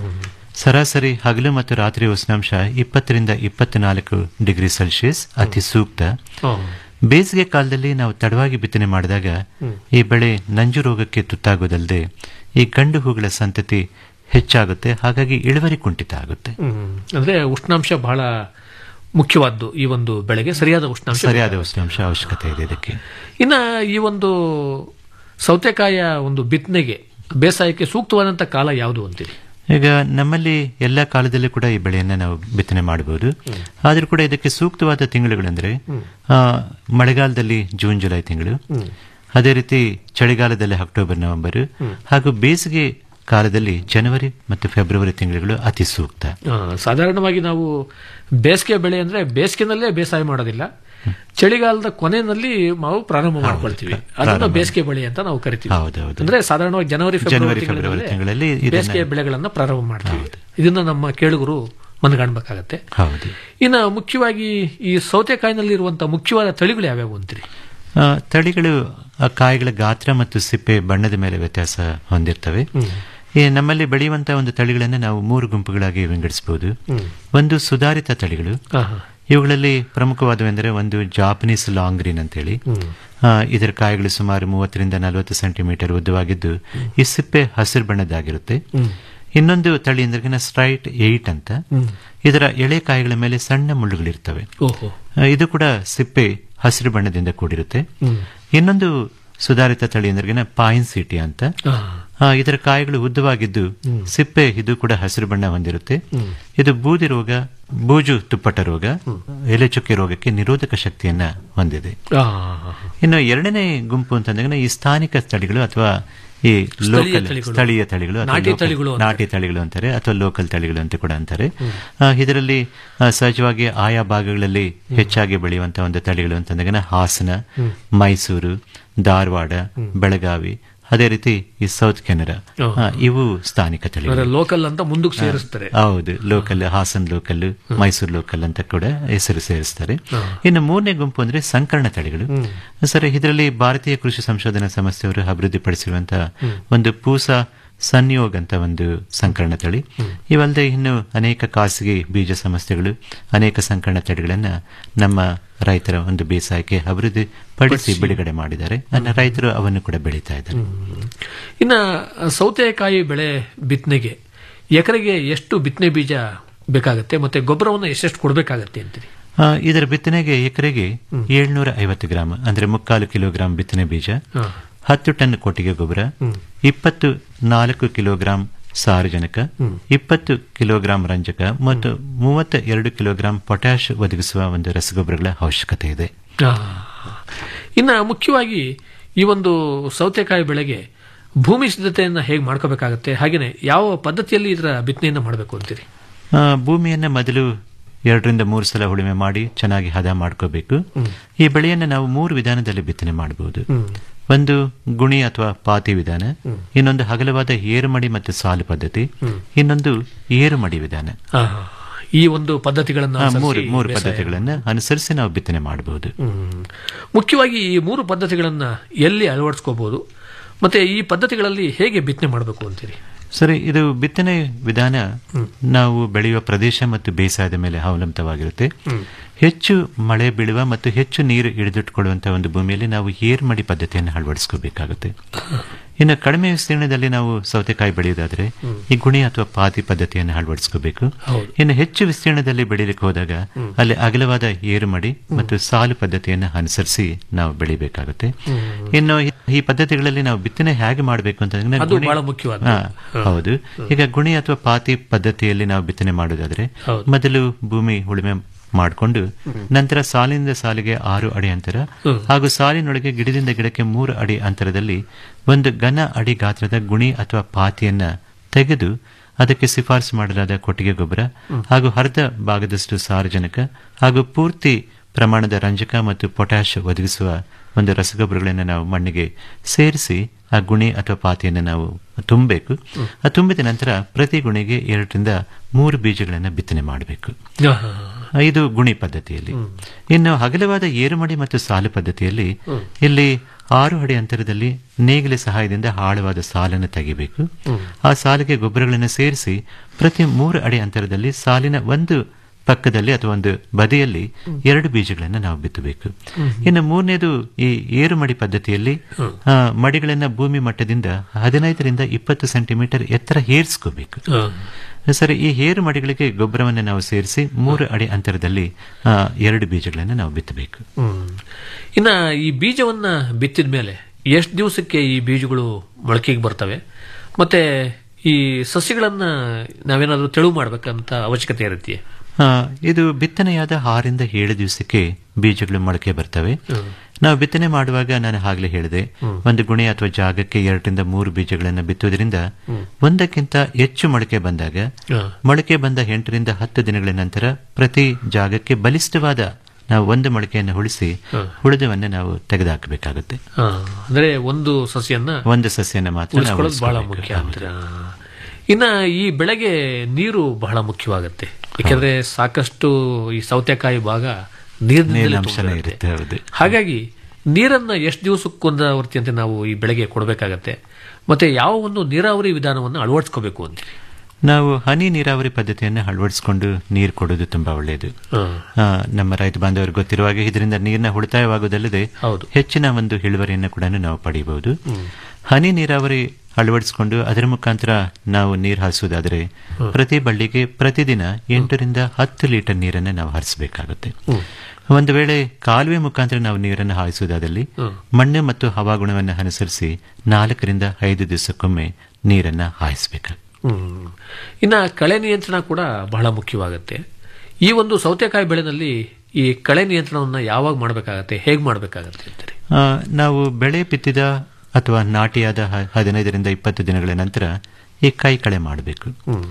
ಸರಾಸರಿ ಹಗಲು ಮತ್ತು ರಾತ್ರಿ ಉಷ್ಣಾಂಶ ಇಪ್ಪತ್ತರಿಂದ ಇಪ್ಪತ್ನಾಲ್ಕು ಡಿಗ್ರಿ ಸೆಲ್ಸಿಯಸ್ ಅತಿ ಸೂಕ್ತ ಬೇಸಿಗೆ ಕಾಲದಲ್ಲಿ ನಾವು ತಡವಾಗಿ ಬಿತ್ತನೆ ಮಾಡಿದಾಗ ಈ ಬೆಳೆ ನಂಜು ರೋಗಕ್ಕೆ ತುತ್ತಾಗೋದಲ್ಲದೆ ಈ ಗಂಡು ಹೂಗಳ ಸಂತತಿ ಹೆಚ್ಚಾಗುತ್ತೆ ಹಾಗಾಗಿ ಇಳುವರಿ ಕುಂಠಿತ ಆಗುತ್ತೆ ಹ್ಮ್. ಅಂದ್ರೆ ಉಷ್ಣಾಂಶ ಬಹಳ ಮುಖ್ಯವಾದ್ದು ಈ ಒಂದು ಬೆಳೆಗೆ ಸರಿಯಾದ ಉಷ್ಣಾಂಶ ಸರಿಯಾದ ಉಷ್ಣಾಂಶ ಅವಶ್ಯಕತೆ ಇದೆ ಇದಕ್ಕೆ ಇನ್ನ ಈ ಒಂದು ಸೌತೆಕಾಯಿಯ ಒಂದು ಬಿತ್ತನೆಗೆ ಬೇಸಾಯಕ್ಕೆ ಸೂಕ್ತವಾದಂತ ಕಾಲ ಯಾವುದು ಅಂತೀರಿ ಈಗ ನಮ್ಮಲ್ಲಿ ಎಲ್ಲ ಕಾಲದಲ್ಲೂ ಕೂಡ ಈ ಬೆಳೆಯನ್ನ ನಾವು ಬಿತ್ತನೆ ಮಾಡಬಹುದು ಆದರೂ ಕೂಡ ಇದಕ್ಕೆ ಸೂಕ್ತವಾದ ತಿಂಗಳುಗಳಂದ್ರೆ ಆ, ಮಳೆಗಾಲದಲ್ಲಿ ಜೂನ್ ಜುಲೈ ತಿಂಗಳು ಅದೇ ರೀತಿ ಚಳಿಗಾಲದಲ್ಲಿ ಅಕ್ಟೋಬರ್ ನವೆಂಬರ್ ಹಾಗೂ ಬೇಸಿಗೆ ಕಾಲದಲ್ಲಿ ಜನವರಿ ಮತ್ತು ಫೆಬ್ರವರಿ ತಿಂಗಳುಗಳು ಅತಿ ಸೂಕ್ತ ಆ, ಸಾಧಾರಣವಾಗಿ ನಾವು ಬೇಸಿಗೆ ಬೆಳೆ ಅಂದ್ರೆ ಬೇಸಿಗೆನಲ್ಲೇ ಬೇಸಾಯ ಮಾಡೋದಿಲ್ಲ ಚಳಿಗಾಲದ ಕೊನೆಯಲ್ಲಿ ನಾವು ಪ್ರಾರಂಭ ಮಾಡ್ಕೊಳ್ತೀವಿ ಅದನ್ನ ಪ್ರಾರಂಭ. ಬೇಸಿಗೆ ಬೆಳೆ ಅಂತ ನಾವು ಕರಿತೀವಿ ಹೌದೌದು. ಅಂದ್ರೆ ಸಾಧಾರಣವಾಗಿ ಜನವರಿ ಜನವರಿ, ಫೆಬ್ರವರಿ ಫೆಬ್ರವರಿ ತಿಂಗಳಲ್ಲಿ ತಿಂಗಳಲ್ಲಿ ಇದನ್ನ- ಬೇಸಿಗೆ ಬೆಳೆಗಳನ್ನ ಪ್ರಾರಂಭ ಮಾಡ್ತೀವಿ ಇದನ್ನ ನಮ್ಮ ಕೇಳುಗರು ಮನಗಾಣ್ಬೇಕಾಗತ್ತೆ ಹೌದು ಇನ್ನು ಮುಖ್ಯವಾಗಿ ಈ ಸೌತೆಕಾಯಿನಲ್ಲಿ ಇರುವಂತಹ ಮುಖ್ಯವಾದ ತಳಿಗಳು ಯಾವ್ಯಾವು ಅಂತೀರಿ ಆ, ತಳಿಗಳು ಆ ಕಾಯಿಗಳ ಗಾತ್ರ ಮತ್ತು ಸಿಪ್ಪೆ ಬಣ್ಣದ ಮೇಲೆ ವ್ಯತ್ಯಾಸ ಹೊಂದಿರ್ತವೆ ಈ ನಮ್ಮಲ್ಲಿ ಬೆಳೆಯುವಂತಹ ಒಂದು ತಳಿಗಳನ್ನು ನಾವು ಮೂರು ಗುಂಪುಗಳಾಗಿ ವಿಂಗಡಿಸಬಹುದು ಒಂದು ಸುಧಾರಿತ ತಳಿಗಳು ಇವುಗಳಲ್ಲಿ ಪ್ರಮುಖವಾದವೆಂದರೆ ಒಂದು ಜಾಪನೀಸ್ ಲಾಂಗ್ ಗ್ರೀನ್ ಅಂತೇಳಿ ಆ, ಇದರ ಕಾಯಿಗಳು ಸುಮಾರು ಮೂವತ್ತರಿಂದ ನಲವತ್ತು ಸೆಂಟಿಮೀಟರ್ ಉದ್ದವಾಗಿದ್ದು ಈ ಸಿಪ್ಪೆ ಹಸಿರು ಬಣ್ಣದ್ದಾಗಿರುತ್ತೆ ಇನ್ನೊಂದು ತಳಿ ಅಂದ್ರೆ ಸ್ಟ್ರೈಟ್ ಏಟ್ ಅಂತ ಇದರ ಎಳೆ ಕಾಯಿಗಳ ಮೇಲೆ ಸಣ್ಣ ಮುಳ್ಳುಗಳಿರ್ತವೆ ಓಹೋ ಆ, ಇದು ಕೂಡ ಸಿಪ್ಪೆ ಹಸಿರು ಬಣ್ಣದಿಂದ ಕೂಡಿರುತ್ತೆ ಇನ್ನೊಂದು ಸುಧಾರಿತ ತಳಿ ಅಂದ್ರೆ ಪಾಯಿನ್ ಸಿಟಿ ಅಂತ ಆ, ಇದರ ಕಾಯಿಗಳು ಉದ್ದವಾಗಿದ್ದು ಸಿಪ್ಪೆ ಇದು ಕೂಡ ಹಸಿರು ಬಣ್ಣ ಹೊಂದಿರುತ್ತೆ ಇದು ಬೂದಿ ರೋಗ ಬೂಜು ತುಪ್ಪಟ ರೋಗ ಎಲೆ ಚುಕ್ಕೆ ರೋಗಕ್ಕೆ ನಿರೋಧಕ ಶಕ್ತಿಯನ್ನ ಹೊಂದಿದೆ ಆ, ಇನ್ನು ಎರಡನೇ ಗುಂಪು ಅಂತಂದ್ರೆ ಈ ಸ್ಥಾನಿಕ ತಳಿಗಳು ಅಥವಾ ಈ ಸ್ಥಳೀಯ ಲೋಕಲ್ ತಳಿಗಳು. ಸ್ಥಳೀಯ ತಳಿಗಳು ಅಥವಾ ನಾಟಿ local- ತಳಿಗಳು ಅಂತಾರೆ. ನಾಟಿ ತಳಿಗಳು ಅಂತಾರೆ ಅಥವಾ ಲೋಕಲ್ ತಳಿಗಳು ಅಂತ ಕೂಡ ಅಂತಾರೆ ಆ, ಇದರಲ್ಲಿ ಆ, ಸಹಜವಾಗಿ ಆಯಾ ಭಾಗಗಳಲ್ಲಿ ಹೆಚ್ಚಾಗಿ ಬೆಳೆಯುವಂತಹ ಒಂದು ತಳಿಗಳು ಅಂತಂದಾಗ ಹಾಸನ ಮೈಸೂರು ಧಾರವಾಡ ಬೆಳಗಾವಿ ಅದೇ ರೀತಿ ಈ ಸೌತ್ ಕೆನರಾ ಓಹ್. ಆ, ಇವು ಸ್ಥಾನಿಕ ತಳಿಗಳು ಲೋಕಲ್ ಅಂತ ಮುಂದಕ್ಕೆ ಸೇರಿಸ್ತಾರೆ ಹೌದು local Hassan local Mysuru local ಅಂತ ಕೂಡ ಹೆಸರು ಸೇರಿಸ್ತಾರೆ ಇನ್ನು ಮೂರನೇ ಗುಂಪು ಅಂದ್ರೆ ಸಂಕರಣ ತಳಿಗಳು ಸರ್ ಇದರಲ್ಲಿ ಭಾರತೀಯ ಕೃಷಿ ಸಂಶೋಧನಾ ಸಂಸ್ಥೆಯವರು ಅಭಿವೃದ್ಧಿಪಡಿಸಿರುವಂತಹ ಒಂದು ಪೂಸ ಸಂಯೋಗ್ ಅಂತ ಒಂದು ಸಂಕರಣ ತಳಿ ಇವಲ್ಲದೆ ಇನ್ನು ಅನೇಕ ಖಾಸಗಿ ಬೀಜ ಸಂಸ್ಥೆಗಳು ಅನೇಕ ಸಂಕರಣ ತಳಿಗಳನ್ನ ನಮ್ಮ ರೈತರ ಒಂದು ಬೇಸಾಯಕ್ಕೆ ಅಭಿವೃದ್ಧಿ ಪಡಿಸಿ ಬಿಡುಗಡೆ ಮಾಡಿದ್ದಾರೆ ಅನ್ನ ರೈತರು ಅವನ್ನು ಕೂಡ ಬೆಳೀತಾ ಇದ್ದಾರೆ ಇನ್ನ ಸೌತೆಕಾಯಿ ಬೆಳೆ ಬಿತ್ತನೆಗೆ ಎಕರೆಗೆ ಎಷ್ಟು ಬಿತ್ತನೆ ಬೀಜ ಬೇಕಾಗತ್ತೆ ಮತ್ತೆ ಗೊಬ್ಬರವನ್ನು ಎಷ್ಟೆಷ್ಟು ಕೊಡಬೇಕಾಗತ್ತೆ ಅಂತೀರಿ ಆ, ಇದರ ಬಿತ್ತನೆಗೆ ಎಕರೆಗೆ ಏಳ್ನೂರ ಐವತ್ತು ಗ್ರಾಂ ಅಂದ್ರೆ ಮುಕ್ಕಾಲು ಕಿಲೋಗ್ರಾಂ ಬಿತ್ತನೆ ಬೀಜ ಹಾ. ಹತ್ತು ಟನ್ ಕೊಟ್ಟಿಗೆ ಗೊಬ್ಬರ ಇಪ್ಪತ್ತು ನಾಲ್ಕು ಕಿಲೋಗ್ರಾಂ ಸಾರಜನಕ ಇಪ್ಪತ್ತು ಕಿಲೋಗ್ರಾಂ ರಂಜಕ ಮತ್ತು ಮೂವತ್ತ ಎರಡು ಕಿಲೋಗ್ರಾಂ ಪೊಟ್ಯಾಶ್ ಒದಗಿಸುವ ಒಂದು ರಸಗೊಬ್ಬರಗಳ ಅವಶ್ಯಕತೆ ಇದೆ ಆ. ಇನ್ನ ಮುಖ್ಯವಾಗಿ ಈ ಒಂದು ಸೌತೆಕಾಯಿ ಬೆಳೆಗೆ ಭೂಮಿ ಸಿದ್ಧತೆಯನ್ನ ಹೇಗೆ ಮಾಡ್ಕೋಬೇಕಾಗತ್ತೆ ಹಾಗೇನೆ ಯಾವ ಪದ್ಧತಿಯಲ್ಲಿ ಇದರ ಬಿತ್ತನೆಯನ್ನ ಮಾಡಬೇಕು ಅಂತೀರಿ ಆ, ಭೂಮಿಯನ್ನ ಮೊದಲು ಎರಡರಿಂದ ಮೂರು ಸಲ ಉಳುಮೆ ಮಾಡಿ ಚೆನ್ನಾಗಿ ಹದ ಮಾಡ್ಕೋಬೇಕು ಈ ಬೆಳೆಯನ್ನು ನಾವು ಮೂರು ವಿಧಾನದಲ್ಲಿ ಬಿತ್ತನೆ ಮಾಡಬಹುದು ಒಂದು ಗುಣಿ ಅಥವಾ ಪಾತಿ ವಿಧಾನ ಇನ್ನೊಂದು ಹಗಲವಾದ ಏರುಮಡಿ ಮತ್ತು ಸಾಲು ಪದ್ಧತಿ ಇನ್ನೊಂದು ಏರುಮಡಿ ವಿಧಾನ ಆ, ಈ ಒಂದು ಪದ್ಧತಿಗಳನ್ನು ಆ, ಅನುಸರಿಸಿ ಮೂರು ಮೂರು ಬೇಸಾಯ ಪದ್ಧತಿಗಳನ್ನ ಅನುಸರಿಸಿ ನಾವು ಬಿತ್ತನೆ ಮಾಡಬಹುದು ಹ್ಮ್. ಮುಖ್ಯವಾಗಿ ಈ ಮೂರು ಪದ್ಧತಿಗಳನ್ನ ಎಲ್ಲಿ ಅಳವಡಿಸ್ಕೋಬಹುದು ಮತ್ತೆ ಈ ಪದ್ಧತಿಗಳಲ್ಲಿ ಹೇಗೆ ಬಿತ್ತನೆ ಮಾಡಬೇಕು ಅಂತೀರಿ ಸರಿ ಇದು ಬಿತ್ತನೆ ವಿಧಾನ ನಾವು ಬೆಳೆಯುವ ಪ್ರದೇಶ ಮತ್ತು ಬೇಸಾಯದ ಮೇಲೆ ಅವಲಂಬಿತವಾಗಿರುತ್ತೆ ಹೆಚ್ಚು ಮಳೆ ಬೀಳುವ ಮತ್ತು ಹೆಚ್ಚು ನೀರು ಹಿಡಿದಿಟ್ಟುಕೊಳ್ಳುವಂತಹ ಒಂದು ಭೂಮಿಯಲ್ಲಿ ನಾವು ಏರ್ಮಡಿ ಪದ್ಧತಿಯನ್ನು ಅಳವಡಿಸ್ಕೋಬೇಕಾಗುತ್ತೆ ಇನ್ನು ಕಡಿಮೆ ವಿಸ್ತೀರ್ಣದಲ್ಲಿ ನಾವು ಸೌತೆಕಾಯಿ ಬೆಳೆಯುವುದಾದ್ರೆ ಈ ಗುಣಿ ಅಥವಾ ಪಾತಿ ಪದ್ಧತಿಯನ್ನು ಅಳವಡಿಸ್ಕೋಬೇಕು ಹೌದು. ಇನ್ನು ಹೆಚ್ಚು ವಿಸ್ತೀರ್ಣದಲ್ಲಿ ಬೆಳೀಲಿಕ್ಕೆ ಹೋದಾಗ ಅಲ್ಲಿ ಅಗಲವಾದ ಏರುಮಡಿ ಮತ್ತು ಸಾಲು ಪದ್ಧತಿಯನ್ನು ಅನುಸರಿಸಿ ನಾವು ಬೆಳಿಬೇಕಾಗುತ್ತೆ ಇನ್ನು ಈ- ಈ ಪದ್ಧತಿಗಳಲ್ಲಿ ನಾವು ಬಿತ್ತನೆ ಹೇಗೆ ಮಾಡಬೇಕು ಅಂತಂದ್ರೆ ಅದು ಗುಣಿ- ಬಹಳ ಮುಖ್ಯವಾದ್ದು. ಹಾ, ಹೌದು ಈಗ ಗುಣಿ ಅಥವಾ ಪಾತಿ ಪದ್ಧತಿಯಲ್ಲಿ ನಾವು ಬಿತ್ತನೆ ಮಾಡುವುದಾದ್ರೆ ಹೌದು. ಮೊದಲು ಭೂಮಿ ಉಳುಮೆ ಮಾಡಿಕೊಂಡು ನಂತರ ಸಾಲಿನಿಂದ ಸಾಲಿಗೆ ಆರು ಅಡಿ ಅಂತರ ಹಾಗೂ ಸಾಲಿನೊಳಗೆ ಗಿಡದಿಂದ ಗಿಡಕ್ಕೆ ಮೂರು ಅಡಿ ಅಂತರದಲ್ಲಿ ಒಂದು ಘನ ಅಡಿ ಗಾತ್ರದ ಗುಣಿ ಅಥವಾ ಪಾತಿಯನ್ನ ತೆಗೆದು ಅದಕ್ಕೆ ಶಿಫಾರಸು ಮಾಡಲಾದ ಕೊಟ್ಟಿಗೆ ಗೊಬ್ಬರ ಹಾಗೂ ಅರ್ಧ ಭಾಗದಷ್ಟು ಸಾರಜನಕ ಹಾಗೂ ಪೂರ್ತಿ ಪ್ರಮಾಣದ ರಂಜಕ ಮತ್ತು ಪೊಟ್ಯಾಶ್ ಒದಗಿಸುವ ಒಂದು ರಸಗೊಬ್ಬರಗಳನ್ನು ನಾವು ಮಣ್ಣಿಗೆ ಸೇರಿಸಿ ಆ ಗುಣಿ ಅಥವಾ ಪಾತಿಯನ್ನು ನಾವು ತುಂಬಬೇಕು ಆ ತುಂಬಿದ ನಂತರ ಪ್ರತಿ ಗುಣಿಗೆ ಎರಡರಿಂದ ಮೂರು ಬೀಜಗಳನ್ನು ಬಿತ್ತನೆ ಮಾಡಬೇಕು ಇದು ಗುಣಿ ಪದ್ಧತಿಯಲ್ಲಿ ಇನ್ನು ಹಗಲವಾದ ಏರುಮಡಿ ಮತ್ತು ಸಾಲು ಪದ್ಧತಿಯಲ್ಲಿ ಇಲ್ಲಿ ಆರು ಅಡಿ ಅಂತರದಲ್ಲಿ ನೇಗಿಲ ಸಹಾಯದಿಂದ ಆಳವಾದ ಸಾಲನ್ನು ತೆಗಿಬೇಕು ಆ ಸಾಲಿಗೆ ಗೊಬ್ಬರಗಳನ್ನು ಸೇರಿಸಿ ಪ್ರತಿ ಮೂರು ಅಡಿ ಅಂತರದಲ್ಲಿ ಸಾಲಿನ ಒಂದು ಪಕ್ಕದಲ್ಲಿ ಅಥವಾ ಒಂದು ಬದಿಯಲ್ಲಿ ಎರಡು ಬೀಜಗಳನ್ನು ನಾವು ಬಿತ್ತಬೇಕು ಇನ್ನು ಮೂರನೇದು ಈ ಏರುಮಡಿ ಪದ್ಧತಿಯಲ್ಲಿ ಆ, ಮಡಿಗಳನ್ನ ಭೂಮಿ ಮಟ್ಟದಿಂದ ಹದಿನೈದರಿಂದ ಇಪ್ಪತ್ತು ಸೆಂಟಿಮೀಟರ್ ಎತ್ತರ ಏರ್ಸ್ಕೋಬೇಕು ಸರಿ ಈ ಏರು ಮಡಿಗಳಿಗೆ ಗೊಬ್ಬರವನ್ನು ನಾವು ಸೇರಿಸಿ ಮೂರು ಅಡಿ ಅಂತರದಲ್ಲಿ ಆ, ಎರಡು ಬೀಜಗಳನ್ನು ನಾವು ಬಿತ್ತಬೇಕು ಹ್ಮ್. ಇನ್ನ ಈ ಬೀಜವನ್ನ ಬಿತ್ತಿದ ಮೇಲೆ ಎಷ್ಟು ದಿವಸಕ್ಕೆ ಈ ಬೀಜಗಳು ಮೊಳಕೆಗೆ ಬರ್ತವೆ ಮತ್ತೆ ಈ ಸಸ್ಯಗಳನ್ನ ನಾವೇನಾದ್ರೂ ತೆಳು ಮಾಡ್ಬೇಕಂತ ಅವಶ್ಯಕತೆ ಇರುತ್ತೆ ಆ, ಇದು ಬಿತ್ತನೆಯಾದ ಆರಿಂದ ಏಳು ದಿವಸಕ್ಕೆ ಬೀಜಗಳು ಮೊಳಕೆ ಬರ್ತವೆ ನಾವು ಬಿತ್ತನೆ ಮಾಡುವಾಗ ನಾನು ಆಗ್ಲೇ ಹೇಳಿದೆ ಒಂದು ಗುಣೆ ಅಥವಾ ಜಾಗಕ್ಕೆ ಎರಡರಿಂದ ಮೂರು ಬೀಜಗಳನ್ನು ಬಿತ್ತುವುದರಿಂದ ಒಂದಕ್ಕಿಂತ ಹೆಚ್ಚು ಮೊಳಕೆ ಬಂದಾಗ ಮೊಳಕೆ ಬಂದ ಎಂಟರಿಂದ ಹತ್ತು ದಿನಗಳ ನಂತರ ಪ್ರತಿ ಜಾಗಕ್ಕೆ ಬಲಿಷ್ಠವಾದ ನಾವು ಒಂದು ಮೊಳಕೆಯನ್ನು ಉಳಿಸಿ ಉಳಿದವನ್ನ ನಾವು ತೆಗೆದುಹಾಕಬೇಕಾಗುತ್ತೆ ಆ, ಅಂದ್ರೆ ಒಂದು ಸಸ್ಯನ್ನ ಒಂದು ಸಸ್ಯನ ಮಾತ್ರ ನಾವು ಉಳಿಸ್ಕೊಳ್ಳೋದು ಬಹಳ ಉಳಿಸ್ಕೊಳ್ಬೇಕು. ಮುಖ್ಯ ಅಂತೀರ ಇನ್ನ ಈ ಬೆಳೆಗೆ ನೀರು ಬಹಳ ಮುಖ್ಯವಾಗುತ್ತೆ ಯಾಕಂದ್ರೆ ಸಾಕಷ್ಟು ಈ ಸೌತೆಕಾಯಿ ಭಾಗ ನೀರಿನಿಂದಲೇ ನೀರಿನಂಶನೇ ತುಂಬಿರುತ್ತೆ. ಇರುತ್ತೆ ಹೌದು ಹಾಗಾಗಿ ನೀರನ್ನ ಎಷ್ಟು ದಿವಸಕ್ಕೊಂದವರ್ತಿಯಂತೆ ನಾವು ಈ ಬೆಳೆಗೆ ಕೊಡಬೇಕಾಗತ್ತೆ ಮತ್ತೆ ಯಾವ ಒಂದು ನೀರಾವರಿ ವಿಧಾನವನ್ನು ಅಳವಡಿಸ್ಕೋಬೇಕು ಅಂತೀರಿ ನಾವು ಹನಿ ನೀರಾವರಿ ಪದ್ಧತಿಯನ್ನು ಅಳವಡಿಸಿಕೊಂಡು ನೀರು ಕೊಡೋದು ತುಂಬಾ ಒಳ್ಳೆಯದು ಆ, ನಮ್ಮ ರೈತ ಬಾಂಧವರಿಗೆ ಗೊತ್ತಿರುವ ಹಾಗೆ ಇದರಿಂದ ನೀರಿನ ಉಳಿತಾಯವಾಗುವುದಲ್ಲದೆ ಹೆಚ್ಚಿನ ಒಂದು ಇಳುವರಿಯನ್ನು ಕೂಡ ನಾವು ಪಡೆಯಬಹುದು ಹನಿ ನೀರಾವರಿ ಅಳವಡಿಸಿಕೊಂಡು ಅದರ ಮುಖಾಂತರ ನಾವು ನೀರು ಹಾರಿಸುವುದಾದರೆ ಪ್ರತಿ ಬಳ್ಳಿಗೆ ಪ್ರತಿದಿನ ಎಂಟರಿಂದ ಹತ್ತು ಲೀಟರ್ ನೀರನ್ನು ನಾವು ಹರಿಸಬೇಕಾಗುತ್ತೆ ಒಂದು ವೇಳೆ ಕಾಲುವೆ ಮುಖಾಂತರ ನಾವು ನೀರನ್ನು ಹಾಯಿಸುವುದಾದಲ್ಲಿ ಮಣ್ಣು ಮತ್ತು ಹವಾಗುಣವನ್ನು ಅನುಸರಿಸಿ ನಾಲ್ಕರಿಂದ ಐದು ದಿವಸಕ್ಕೊಮ್ಮೆ ನೀರನ್ನು ಹಾಯಿಸಬೇಕು ಹ್ಮ್. ಇನ್ನ ಕಳೆ ನಿಯಂತ್ರಣ ಕೂಡ ಬಹಳ ಮುಖ್ಯವಾಗುತ್ತೆ ಈ ಒಂದು ಸೌತೆಕಾಯಿ ಬೆಳೆನಲ್ಲಿ ಈ ಕಳೆ ನಿಯಂತ್ರಣವನ್ನು ಯಾವಾಗ ಮಾಡಬೇಕಾಗತ್ತೆ ಹೇಗೆ ಮಾಡಬೇಕಾಗತ್ತೆ ಅಂತೀರಿ ಆ, ನಾವು ಬೆಳೆ ಬಿತ್ತಿದ ಅಥವಾ ನಾಟಿಯಾದ ಹ- ಹದಿನೈದರಿಂದ ಇಪ್ಪತ್ತು ದಿನಗಳ ನಂತರ ಈ ಕೈ ಕಳೆ ಮಾಡಬೇಕು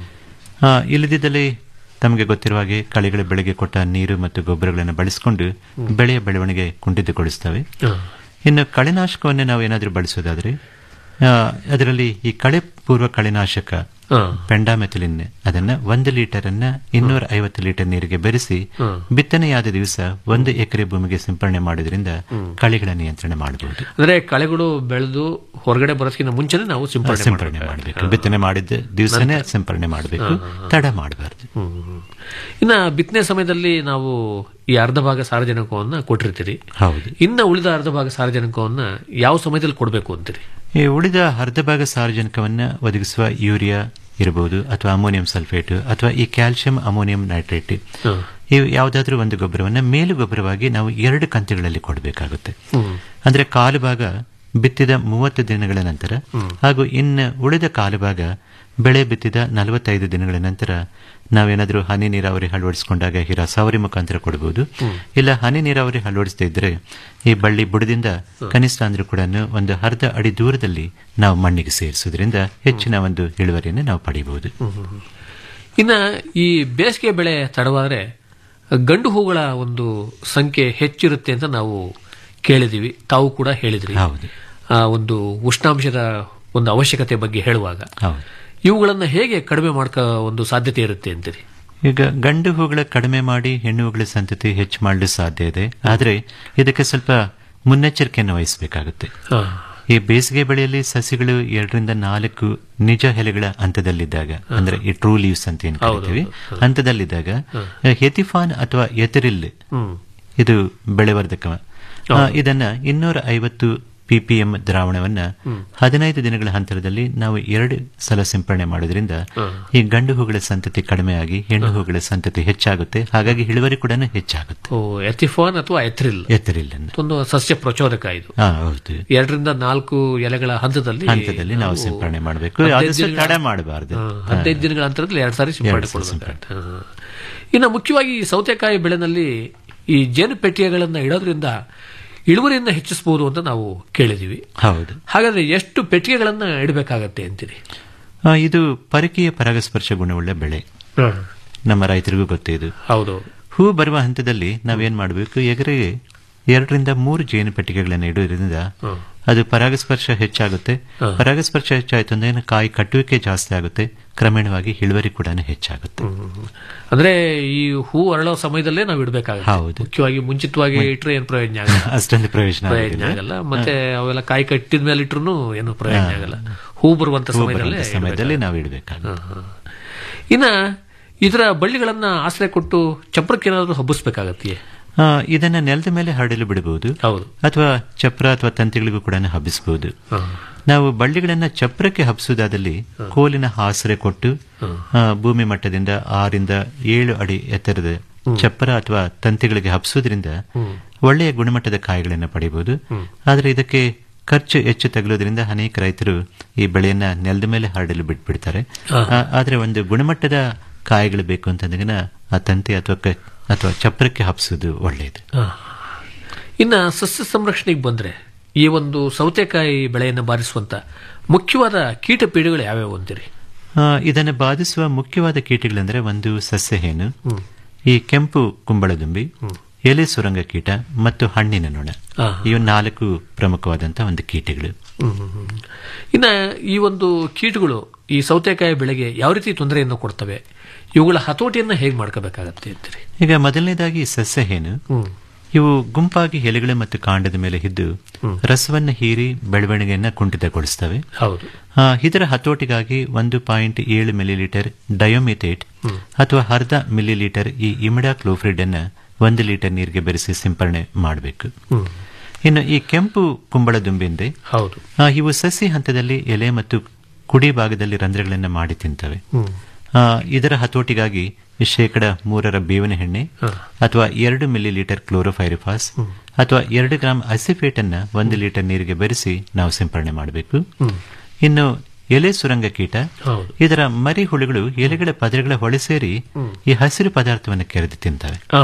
ಆ, ಇಲ್ಲದಿದ್ದಲ್ಲಿ ತಮಗೆ ಗೊತ್ತಿರುವ ಹಾಗೆ ಕಳೆಗಳ ಬೆಳೆಗೆ ಕೊಟ್ಟ ನೀರು ಮತ್ತು ಗೊಬ್ಬರಗಳನ್ನು ಬಳಸಿಕೊಂಡು ಬೆಳೆಯ ಬೆಳವಣಿಗೆ ಕುಂಠಿತಗೊಳಿಸ್ತವೆ ಇನ್ನು ಕಳೆನಾಶಕವನ್ನು ನಾವು ಏನಾದರೂ ಬಳಸೋದಾದ್ರೆ ಆ, ಅದರಲ್ಲಿ ಈ ಕಳೆ ಪೂರ್ವ ಕಳೆನಾಶಕ ಪೆಂಡಾಮೆಥಿಲಿನ್ ಅದನ್ನ ಒಂದು ಲೀಟರ್ ಅನ್ನ ಇನ್ನೂರ ಐವತ್ತು ಲೀಟರ್ ನೀರಿಗೆ ಬೆರೆಸಿ ಬಿತ್ತನೆಯಾದ ದಿವಸ ಒಂದು ಎಕರೆ ಭೂಮಿಗೆ ಸಿಂಪರಣೆ ಮಾಡೋದ್ರಿಂದ ಕಳೆಗಳ ನಿಯಂತ್ರಣ ಮಾಡಬಹುದು ಅಂದ್ರೆ ಕಳೆಗಳು ಬೆಳೆದು ಹೊರಗಡೆ ಬರೋದಕ್ಕಿಂತ ಮುಂಚೆನೆ ನಾವು ಸಿಂಪಡಣೆ ಸಿಂಪರಣೆ ಮಾಡಬೇಕು ಬಿತ್ತನೆ ಮಾಡಿದ ದಿವಸನೇ ಸಿಂಪರಣೆ ಮಾಡಬೇಕು ತಡ ಮಾಡಬಾರ್ದು ಇನ್ನ ಬಿತ್ತನೆ ಸಮಯದಲ್ಲಿ ನಾವು ಈ ಅರ್ಧ ಭಾಗ ಸಾರಜನಕವನ್ನ ಕೊಟ್ಟಿರ್ತೀರಿ ಹೌದು ಇನ್ನ ಉಳಿದ ಅರ್ಧ ಭಾಗ ಸಾರಜನಕವನ್ನ ಯಾವ ಸಮಯದಲ್ಲಿ ಕೊಡಬೇಕು ಅಂತೀರಿ ಈ ಉಳಿದ ಅರ್ಧ ಭಾಗ ಸಾರಜನಕವನ್ನ ಒದಗಿಸುವ ಯೂರಿಯಾ ಇರಬಹುದು ಅಥವಾ ಅಮೋನಿಯಂ ಸಲ್ಫೇಟ್ ಅಥವಾ ಈ ಕ್ಯಾಲ್ಸಿಯಂ ಅಮೋನಿಯಂ ನೈಟ್ರೇಟ್ ಇವು ಯಾವುದಾದ್ರೂ ಒಂದು ಗೊಬ್ಬರವನ್ನ ಮೇಲು ಗೊಬ್ಬರವಾಗಿ ನಾವು ಎರಡು ಕಂತುಗಳಲ್ಲಿ ಕೊಡಬೇಕಾಗುತ್ತೆ ಅಂದ್ರೆ ಕಾಲು ಭಾಗ ಬಿತ್ತಿದ ಮೂವತ್ತು ದಿನಗಳ ನಂತರ ಹಾಗೂ ಇನ್ನು ಉಳಿದ ಕಾಲು ಭಾಗ ಬೆಳೆ ಬಿತ್ತಿದ ನಲವತ್ತೈದು ದಿನಗಳ ನಂತರ ನಾವೇನಾದರೂ ಹನಿ ನೀರಾವರಿ ಅಳವಡಿಸಿಕೊಂಡಾಗ ಈ ರಸಾವರಿ ಮುಖಾಂತರ ಕೊಡಬಹುದು ಇಲ್ಲ ಹನಿ ನೀರಾವರಿ ಅಳವಡಿಸದೇ ಇದ್ರೆ ಈ ಬಳ್ಳಿ ಬುಡದಿಂದ ಕನಿಷ್ಠ ಅಂದ್ರೂ ಕೂಡ ಒಂದು ಅರ್ಧ ಅಡಿ ದೂರದಲ್ಲಿ ನಾವು ಮಣ್ಣಿಗೆ ಸೇರಿಸೋದ್ರಿಂದ ಹೆಚ್ಚಿನ ಒಂದು ಇಳುವರಿಯನ್ನು ನಾವು ಪಡೆಯಬಹುದು ಇನ್ನ ಈ ಬೇಸಿಗೆ ಬೆಳೆ ತಡವಾದ್ರೆ ಗಂಡು ಹೂಗಳ ಒಂದು ಸಂಖ್ಯೆ ಹೆಚ್ಚಿರುತ್ತೆ ಅಂತ ನಾವು ಕೇಳಿದೀವಿ ತಾವು ಕೂಡ ಹೇಳಿದ್ರಿ ಆ ಒಂದು ಉಷ್ಣಾಂಶದ ಒಂದು ಅವಶ್ಯಕತೆ ಬಗ್ಗೆ ಹೇಳುವಾಗ ಇವುಗಳನ್ನ ಹೇಗೆ ಕಡಿಮೆ ಮಾಡ್ಕ ಒಂದು ಸಾಧ್ಯತೆ ಇರುತ್ತೆ ಅಂತೀರಿ ಈಗ ಗಂಡು ಹೂಗಳ ಕಡಿಮೆ ಮಾಡಿ ಹೆಣ್ಣು ಹೂಗಳ ಸಂತತಿ ಹೆಚ್ಚು ಮಾಡಲು ಸಾಧ್ಯ ಇದೆ ಆದರೆ ಇದಕ್ಕೆ ಸ್ವಲ್ಪ ಮುನ್ನೆಚ್ಚರಿಕೆಯನ್ನು ವಹಿಸಬೇಕಾಗುತ್ತೆ ಈ ಬೇಸಿಗೆ ಬೆಳೆಯಲ್ಲಿ ಸಸಿಗಳು ಎರಡರಿಂದ ನಾಲ್ಕು ನಿಜ ಎಲೆಗಳ ಹಂತದಲ್ಲಿದ್ದಾಗ ಅಂದ್ರೆ ಈ ಟ್ರೂ ಲೀವ್ಸ್ ಅಂತ ಏನ್ ಕರಿತೀವಿ ಹಂತದಲ್ಲಿದ್ದಾಗ ಹೆತಿಫಾನ್ ಅಥವಾ ಎಥರಿಲ್ ಇದು ಬೆಳೆವರ್ಧಕ ಆ, ಇದನ್ನ ಇನ್ನೂರ ಐವತ್ತು ಪಿಪಿಎಂ ದ್ರಾವಣವನ್ನ ಹದಿನೈದು ದಿನಗಳ ಹಂತದಲ್ಲಿ ನಾವು ಎರಡು ಸಲ ಸಿಂಪರಣೆ ಮಾಡೋದ್ರಿಂದ ಈ ಗಂಡು ಹೂಗಳ ಸಂತತಿ ಕಡಿಮೆಯಾಗಿ ಹೆಣ್ಣು ಹೂಗಳ ಸಂತತಿ ಹೆಚ್ಚಾಗುತ್ತೆ ಹಾಗಾಗಿ ಇಳುವರಿ ಕೂಡ ಹೆಚ್ಚಾಗುತ್ತೆ ಓ ಎಥಿಫಾನ್ ಅಥವಾ ಎಥ್ರಿಲ್ ಎಥರಿಲ್ ಒಂದು ಸಸ್ಯ ಪ್ರಚೋದಕ ಇದು ಹಾ ಹೌದು ಎರಡರಿಂದ ನಾಲ್ಕು ಎಲೆಗಳ ಹಂತದಲ್ಲಿ ಹಂತದಲ್ಲಿ ನಾವು ಸಿಂಪರಣೆ ಮಾಡಬೇಕು ಹದಿನೈದು ಆದಷ್ಟು ದಿನಗಳ- ತಡ ಮಾಡಬಾರ್ದು ಹಾ, ಹದಿನೈದು ದಿನಗಳ ಅಂತರದಲ್ಲಿ ಎರಡು ಸಾರಿ ಸಿಂಪಡಣೆ ಎರಡು ಸಲ ಕೊಡಬೇಕಾಗುತ್ತೆ ಹಾ. ಇನ್ನು ಮುಖ್ಯವಾಗಿ ಈ ಸೌತೆಕಾಯಿ ಬೆಳೆನಲ್ಲಿ ಈ ಜೇನು ಪೆಟ್ಟಿಗೆಗಳನ್ನ ಇಡೋದ್ರಿಂದ ಇಳುವರಿಯನ್ನ ಹೆಚ್ಚಿಸಬಹುದು ಅಂತ ನಾವು ಕೇಳಿದೀವಿ ಹೌದು ಹಾಗಾದ್ರೆ ಎಷ್ಟು ಪೆಟ್ಟಿಗೆಗಳನ್ನ ಇಡಬೇಕಾಗತ್ತೆ ಅಂತೀರಿ ಆ, ಇದು ಪರಕೀಯ ಪರಾಗಸ್ಪರ್ಶ ಗುಣವುಳ್ಳ ಬೆಳೆ ನಮ್ಮ ರೈತರಿಗೂ ಗೊತ್ತೇ ಇದು ಹೌದು ಹೂ ಬರುವ ಹಂತದಲ್ಲಿ ನಾವೇನ್ ಮಾಡಬೇಕು ಎಕರೆಗೆ ಎರಡರಿಂದ ಮೂರು ಜೇನು ಪೆಟ್ಟಿಗೆಗಳನ್ನು ಇಡುವುದರಿಂದ ಅದು ಪರಾಗಸ್ಪರ್ಶ ಹೆಚ್ಚಾಗುತ್ತೆ ಪರಾಗಸ್ಪರ್ಶ ಹೆಚ್ಚಾಯ್ತು ಅಂದ್ರೆ ಏನು ಕಾಯಿ ಕಟ್ಟುವಿಕೆ ಜಾಸ್ತಿ ಆಗುತ್ತೆ ಕ್ರಮೇಣವಾಗಿ ಇಳುವರಿ ಕೂಡ ಹೆಚ್ಚಾಗುತ್ತೆ ಅಂದ್ರೆ ಈ ಹೂ ಅರಳೋ ಸಮಯದಲ್ಲೇ ನಾವು ಇಡಬೇಕಾಗುತ್ತೆ ಹೌದು. ಮುಖ್ಯವಾಗಿ ಮುಂಚಿತವಾಗಿ ಇಟ್ರೆ ಏನು ಪ್ರಯೋಜನ ಆಗಲ್ಲ ಅಷ್ಟೊಂದು ಪ್ರಯೋಜನ ಪ್ರಯೋಜನ ಆಗೋದಿಲ್ಲ. ಆಗಲ್ಲ ಮತ್ತೆ ಅವೆಲ್ಲ ಕಾಯಿ ಕಟ್ಟಿದ ಮೇಲೆ ಇಟ್ರು ಏನು ಪ್ರಯೋಜನ ಆಗಲ್ಲ ಹೂ ಬರುವಂತ ಹೂ ಸಮಯದಲ್ಲೇ ಬರುವಂತ ಸಮಯದಲ್ಲಿ ಇಡ್ಬೇಕಾಗುತ್ತೆ. ನಾವು ಇಡಬೇಕಾಗುತ್ತೆ ಇನ್ನ ಇದರ ಬಳ್ಳಿಗಳನ್ನ ಆಶ್ರಯ ಕೊಟ್ಟು ಚಪ್ರಕ್ಕೆ ಏನಾದರೂ ಹಬ್ಬಿಸ್ಬೇಕಾಗತ್ತೆಯೇ ಆ, ಇದನ್ನ ನೆಲದ ಮೇಲೆ ಹರಡಲು ಬಿಡಬಹುದು ಅಥವಾ ಚಪ್ರ ಅಥವಾ ತಂತಿಗಳಿಗೂ ಕೂಡ ಹಬ್ಬಿಸಬಹುದು ನಾವು ಬಳ್ಳಿಗಳನ್ನ ಚಪ್ರಕ್ಕೆ ಹಬ್ಬಿಸುವುದಾದಲ್ಲಿ ಕೋಲಿನ ಆಸರೆ ಕೊಟ್ಟು ಆ, ಭೂಮಿ ಮಟ್ಟದಿಂದ ಆರಿಂದ ಏಳು ಅಡಿ ಎತ್ತರದ ಚಪ್ಪರ ಅಥವಾ ತಂತಿಗಳಿಗೆ ಹಬ್ಬಿಸೋದ್ರಿಂದ ಒಳ್ಳೆಯ ಗುಣಮಟ್ಟದ ಕಾಯಿಗಳನ್ನು ಪಡೆಯಬಹುದು ಆದರೆ ಇದಕ್ಕೆ ಖರ್ಚು ಹೆಚ್ಚು ತಗಲೋದ್ರಿಂದ ಅನೇಕ ರೈತರು ಈ ಬೆಳೆಯನ್ನ ನೆಲದ ಮೇಲೆ ಹರಡಲು ಬಿಟ್ಬಿಡ್ತಾರೆ ಆ, ಆದ್ರೆ ಒಂದು ಗುಣಮಟ್ಟದ ಕಾಯಿಗಳು ಬೇಕು ಅಂತಂದಾಗ ಆ ತಂತಿ ಅಥವಾ ಕ- ಅಥವಾ ಚಪ್ರಕ್ಕೆ ಹಬ್ಸೋದು ಒಳ್ಳೆಯದು ಇನ್ನ ಸಸ್ಯ ಸಂರಕ್ಷಣೆಗೆ ಬಂದ್ರೆ ಈ ಒಂದು ಸೌತೆಕಾಯಿ ಬೆಳೆಯನ್ನು ಬಾರಿಸುವಂತ ಮುಖ್ಯವಾದ ಕೀಟ ಪೀಡೆಗಳು ಯಾವ್ಯಾವು ಅಂತೀರಿ ಆ, ಇದನ್ನು ಬಾಧಿಸುವ ಮುಖ್ಯವಾದ ಕೀಟಗಳೆಂದರೆ ಒಂದು ಸಸ್ಯಹೇನು ಈ ಕೆಂಪು ಕುಂಬಳದುಂಬಿ ಎಲೆ ಸುರಂಗ ಕೀಟ ಮತ್ತು ಹಣ್ಣಿನ ನೊಣ ಆ. ಇವು ನಾಲ್ಕು ಪ್ರಮುಖವಾದಂತಹ ಒಂದು ಕೀಟಗಳು ಇನ್ನ ಈ ಒಂದು ಕೀಟಗಳು ಈ ಸೌತೆಕಾಯಿ ಬೆಳೆಗೆ ಯಾವ ರೀತಿ ತೊಂದರೆಯನ್ನು ಕೊಡ್ತವೆ ಇವುಗಳ ಹತೋಟಿಯನ್ನ ಹೇಗೆ ಮಾಡ್ಕೋಬೇಕಾಗತ್ತೆ ಅಂತೀರಿ ಈಗ ಮೊದಲನೇದಾಗಿ ಸಸ್ಯಹೇನು ಇವು ಗುಂಪಾಗಿ ಎಲೆಗಳು ಮತ್ತು ಕಾಂಡದ ಮೇಲೆ ಇದ್ದು ರಸವನ್ನು ಹೀರಿ ಬೆಳವಣಿಗೆಯನ್ನ ಕುಂಠಿತಗೊಳಿಸ್ತವೆ ಹೌದು ಆ, ಇದರ ಹತೋಟಿಗಾಗಿ ಒಂದು ಪಾಯಿಂಟ್ ಏಳು ಮಿಲಿಲೀಟರ್ ಡಯೋಮಿಥೇಟ್ ಅಥವಾ ಅರ್ಧ ಮಿಲಿಲೀಟರ್ ಈ ಇಮಿಡಾ ಕ್ಲೋಫ್ರಿಡ್ ಅನ್ನ ಒಂದು ಲೀಟರ್ ನೀರಿಗೆ ಬೆರೆಸಿ ಸಿಂಪರಣೆ ಮಾಡಬೇಕು ಹ್ಮ್. ಇನ್ನು ಈ ಕೆಂಪು ಕುಂಬಳ ದುಂಬಿಂದೆ ಹೌದು ಆ, ಇವು ಸಸಿ ಹಂತದಲ್ಲಿ ಎಲೆ ಮತ್ತು ಕುಡಿ ಭಾಗದಲ್ಲಿ ರಂಧ್ರಗಳನ್ನು ಮಾಡಿ ತಿಂತವೆ ಹ್ಮ್. ಆ, ಇದರ ಹತೋಟಿಗಾಗಿ ಶೇಕಡ ಮೂರರ ಬೇವಿನ ಎಣ್ಣೆ ಅಥವಾ ಎರಡು ಮಿಲಿ ಲೀಟರ್ ಕ್ಲೋರೋಫೈರಿಫಾಸ್ ಅಥವಾ ಎರಡು ಗ್ರಾಂ ಅಸಿಫೇಟ್ ಅನ್ನ ಒಂದು ಲೀಟರ್ ನೀರಿಗೆ ಬೆರೆಸಿ ನಾವು ಸಿಂಪರಣೆ ಮಾಡಬೇಕು ಹ್ಮ್. ಇನ್ನು ಎಲೆ ಸುರಂಗ ಕೀಟ ಹೌದು. ಇದರ ಮರಿ ಹುಳುಗಳು ಎಲೆಗಳ ಪದರಗಳ ಹೊಳೆ ಸೇರಿ ಈ ಹಸಿರು ಪದಾರ್ಥವನ್ನು ಕೆರೆದು ತಿಂತವೆ ಆ,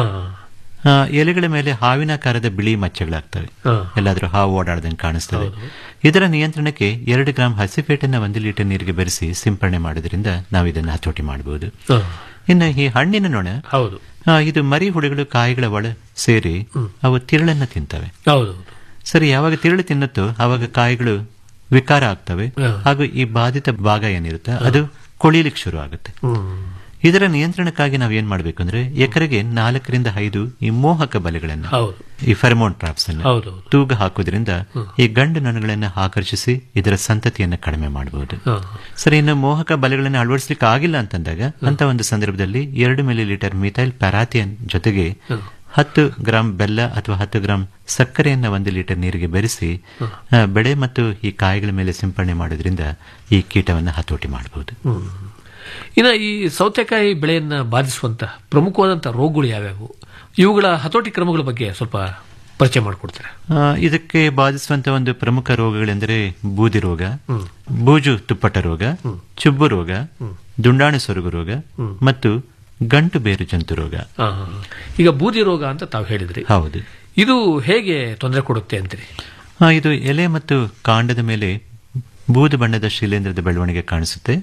ಆ, ಎಲೆಗಳ ಮೇಲೆ ಹಾವಿನಾಕಾರದ ಬಿಳಿ ಮಚ್ಚೆಗಳಾಗ್ತವೆ ಆ. ಎಲ್ಲಾದ್ರೂ ಹಾವು ಓಡಾಡದಂಗೆ ಕಾಣಿಸ್ತವೆ ಇದರ ನಿಯಂತ್ರಣಕ್ಕೆ ಎರಡು ಗ್ರಾಂ ಹಸಿಫೇಟನ್ನ ಒಂದು ಲೀಟರ್ ನೀರಿಗೆ ಬೆರೆಸಿ ಸಿಂಪರಣೆ ಮಾಡೋದ್ರಿಂದ ನಾವು ಇದನ್ನು ಹತೋಟಿ ಮಾಡಬಹುದು ಆ. ಇನ್ನು ಈ ಹಣ್ಣಿನ ನೊಣ ಹೌದು ಆ, ಇದು ಮರಿ ಹುಳುಗಳು ಕಾಯಿಗಳ ಒಳ ಸೇರಿ ಅವು ತಿರುಳನ್ನ ತಿಂತವೆ ಹೌದು ಸರಿ ಯಾವಾಗ ತಿರುಳು ತಿನ್ನುತ್ತೋ ಆವಾಗ ಕಾಯಿಗಳು ವಿಕಾರ ಆಗ್ತವೆ ಹಾ. ಹಾಗೂ ಈ ಬಾಧಿತ ಭಾಗ ಏನಿರುತ್ತೆ ಅದು ಕೊಳಿಲಿಕ್ಕೆ ಶುರು ಆಗುತ್ತೆ ಹ್ಮ್. ಇದರ ನಿಯಂತ್ರಣಕ್ಕಾಗಿ ನಾವು ಏನ್ ಮಾಡಬೇಕು ಅಂದ್ರೆ ಎಕರೆಗೆ ನಾಲ್ಕರಿಂದ ಐದು ಈ ಮೋಹಕ ಬಲೆಗಳನ್ನು ಹೌದು. ಈ ಫೆರಮೋನ್ ಟ್ರಾಪ್ಸ್ ಅನ್ನು ಹೌದು. ತೂಗ ಹಾಕೋದ್ರಿಂದ ಈ ಗಂಡು ನೊಣಗಳನ್ನ ಆಕರ್ಷಿಸಿ ಇದರ ಸಂತತಿಯನ್ನು ಕಡಿಮೆ ಮಾಡಬಹುದು ಹಾ. ಸರಿ ಇನ್ನು ಮೋಹಕ ಬಲೆಗಳನ್ನು ಅಳವಡಿಸಲಿಕ್ಕೆ ಆಗಿಲ್ಲ ಅಂತಂದಾಗ ಅಂತ ಒಂದು ಸಂದರ್ಭದಲ್ಲಿ ಎರಡು ಮಿಲಿ ಲೀಟರ್ ಮಿಥೈಲ್ ಪ್ಯಾರಾಥಿಯನ್ ಜೊತೆಗೆ ಹತ್ತು ಗ್ರಾಂ ಬೆಲ್ಲ ಅಥವಾ ಹತ್ತು ಗ್ರಾಂ ಸಕ್ಕರೆಯನ್ನ ಒಂದು ಲೀಟರ್ ನೀರಿಗೆ ಬೆರೆಸಿ ಆ, ಬೆಳೆ ಮತ್ತು ಈ ಕಾಯಿಗಳ ಮೇಲೆ ಸಿಂಪಡಣೆ ಮಾಡೋದ್ರಿಂದ ಈ ಕೀಟವನ್ನು ಹತೋಟಿ ಮಾಡಬಹುದು ಹ್ಮ್. ಇನ್ನು ಈ ಸೌತೆಕಾಯಿ ಬೆಳೆಯನ್ನ ಬಾಧಿಸುವಂತ ಪ್ರಮುಖವಾದಂತಹ ರೋಗಗಳು ಯಾವ್ಯಾವು ಇವುಗಳ ಹತೋಟಿ ಕ್ರಮಗಳ ಬಗ್ಗೆ ಸ್ವಲ್ಪ ಪರಿಚಯ ಮಾಡಿಕೊಡ್ತಾರೆ ಆ, ಇದಕ್ಕೆ ಬಾಧಿಸುವಂತ ಒಂದು ಪ್ರಮುಖ ರೋಗಗಳೆಂದರೆ ಬೂದಿ ರೋಗ ಬೂಜು ತುಪ್ಪಟ ರೋಗ ಚುಬ್ಬು ರೋಗ ದುಂಡಾಣು ಸೊರಗು ರೋಗ ಮತ್ತು ಗಂಟು ಬೇರು ಜಂತು ರೋಗ ಆ, ಈಗ ಬೂದಿ ರೋಗ ಅಂತ ತಾವು ಹೇಳಿದ್ರಿ ಹೌದು ಇದು ಹೇಗೆ ತೊಂದರೆ ಕೊಡುತ್ತೆ ಅಂತೀರಿ ಆ, ಇದು ಎಲೆ ಮತ್ತು ಕಾಂಡದ ಮೇಲೆ ಬೂದು ಬಣ್ಣದ ಶಿಲೇಂಧ್ರದ ಬೆಳವಣಿಗೆ ಕಾಣಿಸುತ್ತೆ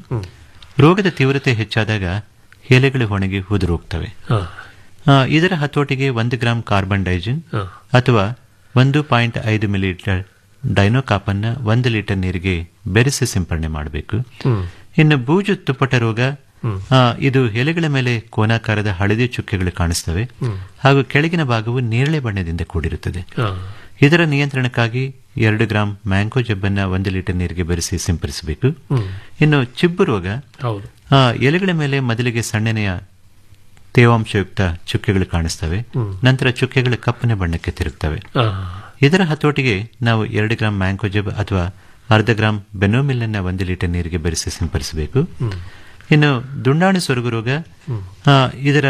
ರೋಗದ ತೀವ್ರತೆ ಹೆಚ್ಚಾದಾಗ ಎಲೆಗಳು ಒಣಗಿ ಉದುರೋಗ್ತವೆ ಆ, ಆ, ಇದರ ಹತೋಟಿಗೆ ಒಂದು ಗ್ರಾಂ ಕಾರ್ಬನ್ ಡೈಜಿನ್ ಆ. ಅಥವಾ ಒಂದು ಪಾಯಿಂಟ್ ಐದು ಮಿಲಿಲೀಟರ್ ಡೈನೋಕಾಪನ್ನ ಒಂದು ಲೀಟರ್ ನೀರಿಗೆ ಬೆರೆಸಿ ಸಿಂಪರಣೆ ಮಾಡಬೇಕು ಹ್ಮ್. ಇನ್ನು ಬೂಜು ತುಪ್ಪಟ ರೋಗ ಆ, ಇದು ಎಲೆಗಳ ಮೇಲೆ ಕೋನಾಕಾರದ ಹಳದಿ ಚುಕ್ಕೆಗಳು ಕಾಣಿಸ್ತವೆ ಹ್ಮ್. ಹಾಗೂ ಕೆಳಗಿನ ಭಾಗವು ನೇರಳೆ ಬಣ್ಣದಿಂದ ಕೂಡಿರುತ್ತದೆ ಆ, ಇದರ ನಿಯಂತ್ರಣಕ್ಕಾಗಿ ಎರಡು ಗ್ರಾಂ ಮ್ಯಾಂಗೋ ಜಬ್ಬನ್ನ ಒಂದು ಲೀಟರ್ ನೀರಿಗೆ ಬೆರೆಸಿ ಸಿಂಪಡಿಸಬೇಕು ಹ್ಮ್. ಇನ್ನು ಚಿಬ್ಬು ರೋಗ ಹೌದು ಆ, ಎಲೆಗಳ ಮೇಲೆ ಮೊದಲಿಗೆ ಸಣ್ಣನೆಯ ತೇವಾಂಶಯುಕ್ತ ಚುಕ್ಕೆಗಳು ಕಾಣಿಸ್ತವೆ ಹ್ಮ್. ನಂತರ ಚುಕ್ಕೆಗಳು ಕಪ್ಪನೆ ಬಣ್ಣಕ್ಕೆ ತಿರುಗ್ತವೆ ಆ, ಇದರ ಹತೋಟಿಗೆ ನಾವು ಎರಡು ಗ್ರಾಂ ಮ್ಯಾಂಗೋ ಜಬ್ ಅಥವಾ ಅರ್ಧ ಗ್ರಾಂ ಬೆನೋಮಿಲ್ ಅನ್ನ ಒಂದು ಲೀಟರ್ ನೀರಿಗೆ ಬೆರೆಸಿ ಸಿಂಪಡಿಸಬೇಕು ಹ್ಮ್. ಇನ್ನು ದುಂಡಾಣು ಸೊರಗು ರೋಗ ಹ್ಮ್. ಆ, ಇದರ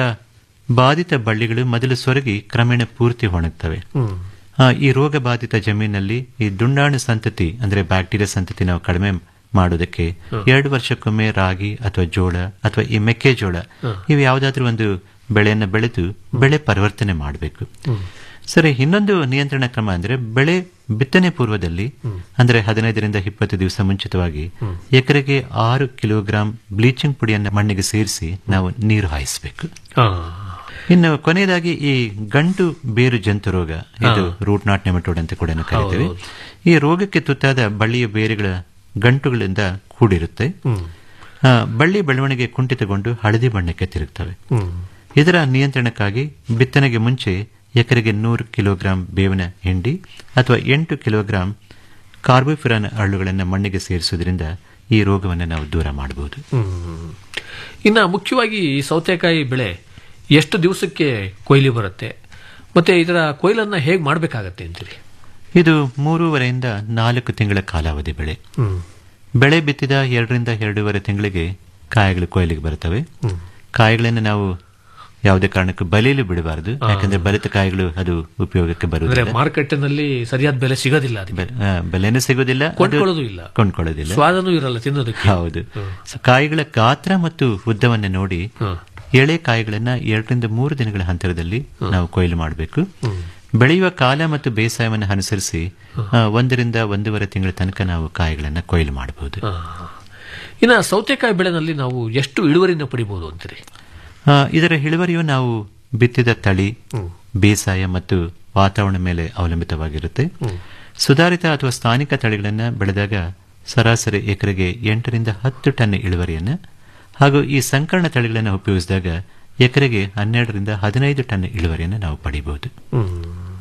ಬಾಧಿತ ಬಳ್ಳಿಗಳು ಮೊದಲು ಸೊರಗಿ ಕ್ರಮೇಣ ಪೂರ್ತಿ ಒಣಗ್ತವೆ ಹ್ಮ್. ಆ, ಈ ರೋಗ ಬಾಧಿತ ಜಮೀನಲ್ಲಿ ಈ ದುಂಡಾಣು ಸಂತತಿ ಅಂದ್ರೆ ಬ್ಯಾಕ್ಟೀರಿಯಾ ಸಂತತಿ ನಾವು ಕಡಿಮೆ ಮಾಡೋದಕ್ಕೆ ಎರಡು ವರ್ಷಕ್ಕೊಮ್ಮೆ ರಾಗಿ ಅಥವಾ ಜೋಳ ಅಥವಾ ಈ ಮೆಕ್ಕೆಜೋಳ ಇವು ಯಾವುದಾದ್ರೂ ಒಂದು ಬೆಳೆಯನ್ನ ಬೆಳೆದು ಬೆಳೆ ಪರಿವರ್ತನೆ ಮಾಡಬೇಕು ಸರಿ ಇನ್ನೊಂದು ನಿಯಂತ್ರಣ ಕ್ರಮ ಅಂದ್ರೆ ಬೆಳೆ ಬಿತ್ತನೆ ಪೂರ್ವದಲ್ಲಿ ಅಂದ್ರೆ ಹದಿನೈದರಿಂದ ಇಪ್ಪತ್ತು ದಿವಸ ಮುಂಚಿತವಾಗಿ ಎಕರೆಗೆ ಆರು ಕಿಲೋಗ್ರಾಂ ಬ್ಲೀಚಿಂಗ್ ಪುಡಿಯನ್ನು ಮಣ್ಣಿಗೆ ಸೇರಿಸಿ ನಾವು ನೀರು ಹಾಯಿಸಬೇಕು ಆ, ಇನ್ನು ಕೊನೆಯದಾಗಿ ಈ ಗಂಟು ಬೇರು ಜಂತು ರೋಗ ಇದು ರೂಟ್ ನಾಟ್ ನೆಮಟೋಡ್ ಅಂತ ಕೂಡ ಕರಿತೇವೆ ಹೌದು. ಈ ರೋಗಕ್ಕೆ ತುತ್ತಾದ ಬಳ್ಳಿಯ ಬೇರುಗಳ ಗಂಟುಗಳಿಂದ ಕೂಡಿರುತ್ತೆ ಹ್ಮ್. ಆ, ಬಳ್ಳಿ ಬೆಳವಣಿಗೆ ಕುಂಠಿತಗೊಂಡು ಹಳದಿ ಬಣ್ಣಕ್ಕೆ ತಿರುಗ್ತವೆ ಹ್ಮ್. ಇದರ ನಿಯಂತ್ರಣಕ್ಕಾಗಿ ಬಿತ್ತನೆಗೆ ಮುಂಚೆ ಎಕರೆಗೆ ನೂರು ಕಿಲೋಗ್ರಾಂ ಬೇವಿನ ಹಿಂಡಿ ಅಥವಾ ಎಂಟು ಕಿಲೋಗ್ರಾಂ ಕಾರ್ಬೋಫಿರಾನ್ ಹಳ್ಳುಗಳನ್ನು ಮಣ್ಣಿಗೆ ಸೇರಿಸುವುದರಿಂದ ಈ ರೋಗವನ್ನು ನಾವು ದೂರ ಮಾಡಬಹುದು ಹ್ಮ್. ಇನ್ನ ಮುಖ್ಯವಾಗಿ ಈ ಸೌತೆಕಾಯಿ ಬೆಳೆ ಎಷ್ಟು ದಿವಸಕ್ಕೆ ಕೊಯ್ಲಿ ಬರುತ್ತೆ ಮತ್ತೆ ಇದರ ಕೊಯ್ಲನ್ನ ಹೇಗೆ ಮಾಡಬೇಕಾಗತ್ತೆ ಅಂತೀರಿ ಇದು ಮೂರುವರೆಯಿಂದ ನಾಲ್ಕು ತಿಂಗಳ ಕಾಲಾವಧಿ ಬೆಳೆ ಹ್ಮ್. ಬೆಳೆ ಬಿತ್ತಿದ ಎರಡರಿಂದ ಎರಡೂವರೆ ತಿಂಗಳಿಗೆ ಕಾಯಿಗಳು ಕೊಯ್ಲಿಗೆ ಬರ್ತವೆ ಹ್ಮ್. ಕಾಯಿಗಳನ್ನು ನಾವು ಯಾವುದೇ ಕಾರಣಕ್ಕೂ ಬಲಿಯಲು ಬಿಡಬಾರದು ಆ. ಯಾಕಂದ್ರೆ ಬಲಿತ ಕಾಯಿಗಳು ಅದು ಉಪಯೋಗಕ್ಕೆ ಅಂದ್ರೆ ಬರುವುದಿಲ್ಲ ಮಾರುಕಟ್ಟೆನಲ್ಲಿ ಸರಿಯಾದ ಬೆಲೆ ಸಿಗೋದಿಲ್ಲ ಅದಕ್ಕೆ ಬೆ- ಆ, ಬೆಲೆನೂ ಸಿಗೋದಿಲ್ಲ ಅದು ಕೊಂಡ್ಕೊಳ್ಳೋದು ಇಲ್ಲ. ಕೊಂಡ್ಕೊಳ್ಳೋದಿಲ್ಲ ಸ್ವಾದನೂ ಇರಲ್ಲ ತಿನ್ನೋದಕ್ಕೆ ಹೌದು ಸೊ ಕಾಯಿಗಳ ಗಾತ್ರ ಮತ್ತು ಉದ್ದವನ್ನು ನೋಡಿ ಎಳೆ ಕಾಯಿಗಳನ್ನ ಎರಡರಿಂದ ಮೂರು ದಿನಗಳ ಅಂತರದಲ್ಲಿ ನಾವು ಕೊಯ್ಲು ಮಾಡಬೇಕು ಬೆಳೆಯುವ ಕಾಲ ಮತ್ತು ಬೇಸಾಯವನ್ನು ಅನುಸರಿಸಿ ಆ, ಒಂದರಿಂದ ಒಂದೂವರೆ ತಿಂಗಳ ತನಕ ನಾವು ಕಾಯಿಗಳನ್ನ ಕೊಯ್ಲು ಮಾಡಬಹುದು ಇನ್ನ ಸೌತೆಕಾಯಿ ಬೆಳೆನಲ್ಲಿ ನಾವು ಎಷ್ಟು ಇಳುವರಿನ ಪಡಿಬಹುದು ಅಂತೀರಿ ಆ, ಇದರ ಇಳುವರಿಯು ನಾವು ಬಿತ್ತಿದ ತಳಿ ಬೇಸಾಯ ಮತ್ತು ವಾತಾವರಣ ಮೇಲೆ ಅವಲಂಬಿತವಾಗಿರುತ್ತೆ ಸುಧಾರಿತ ಅಥವಾ ಸ್ಥಾನಿಕ ತಳಿಗಳನ್ನು ಬೆಳೆದಾಗ ಸರಾಸರಿ ಎಕರೆಗೆ ಎಂಟರಿಂದ ಹತ್ತು ಟನ್ ಇಳುವರಿಯನ್ನು ಹಾಗೂ ಈ ಸಂಕರಣ ತಳಿಗಳನ್ನು ಉಪಯೋಗಿಸಿದಾಗ ಎಕರೆಗೆ ಹನ್ನೆರಡರಿಂದ ಹದಿನೈದು ಟನ್ ಇಳುವರಿಯನ್ನು ನಾವು ಪಡೆಯಬಹುದು ಹ್ಮ್.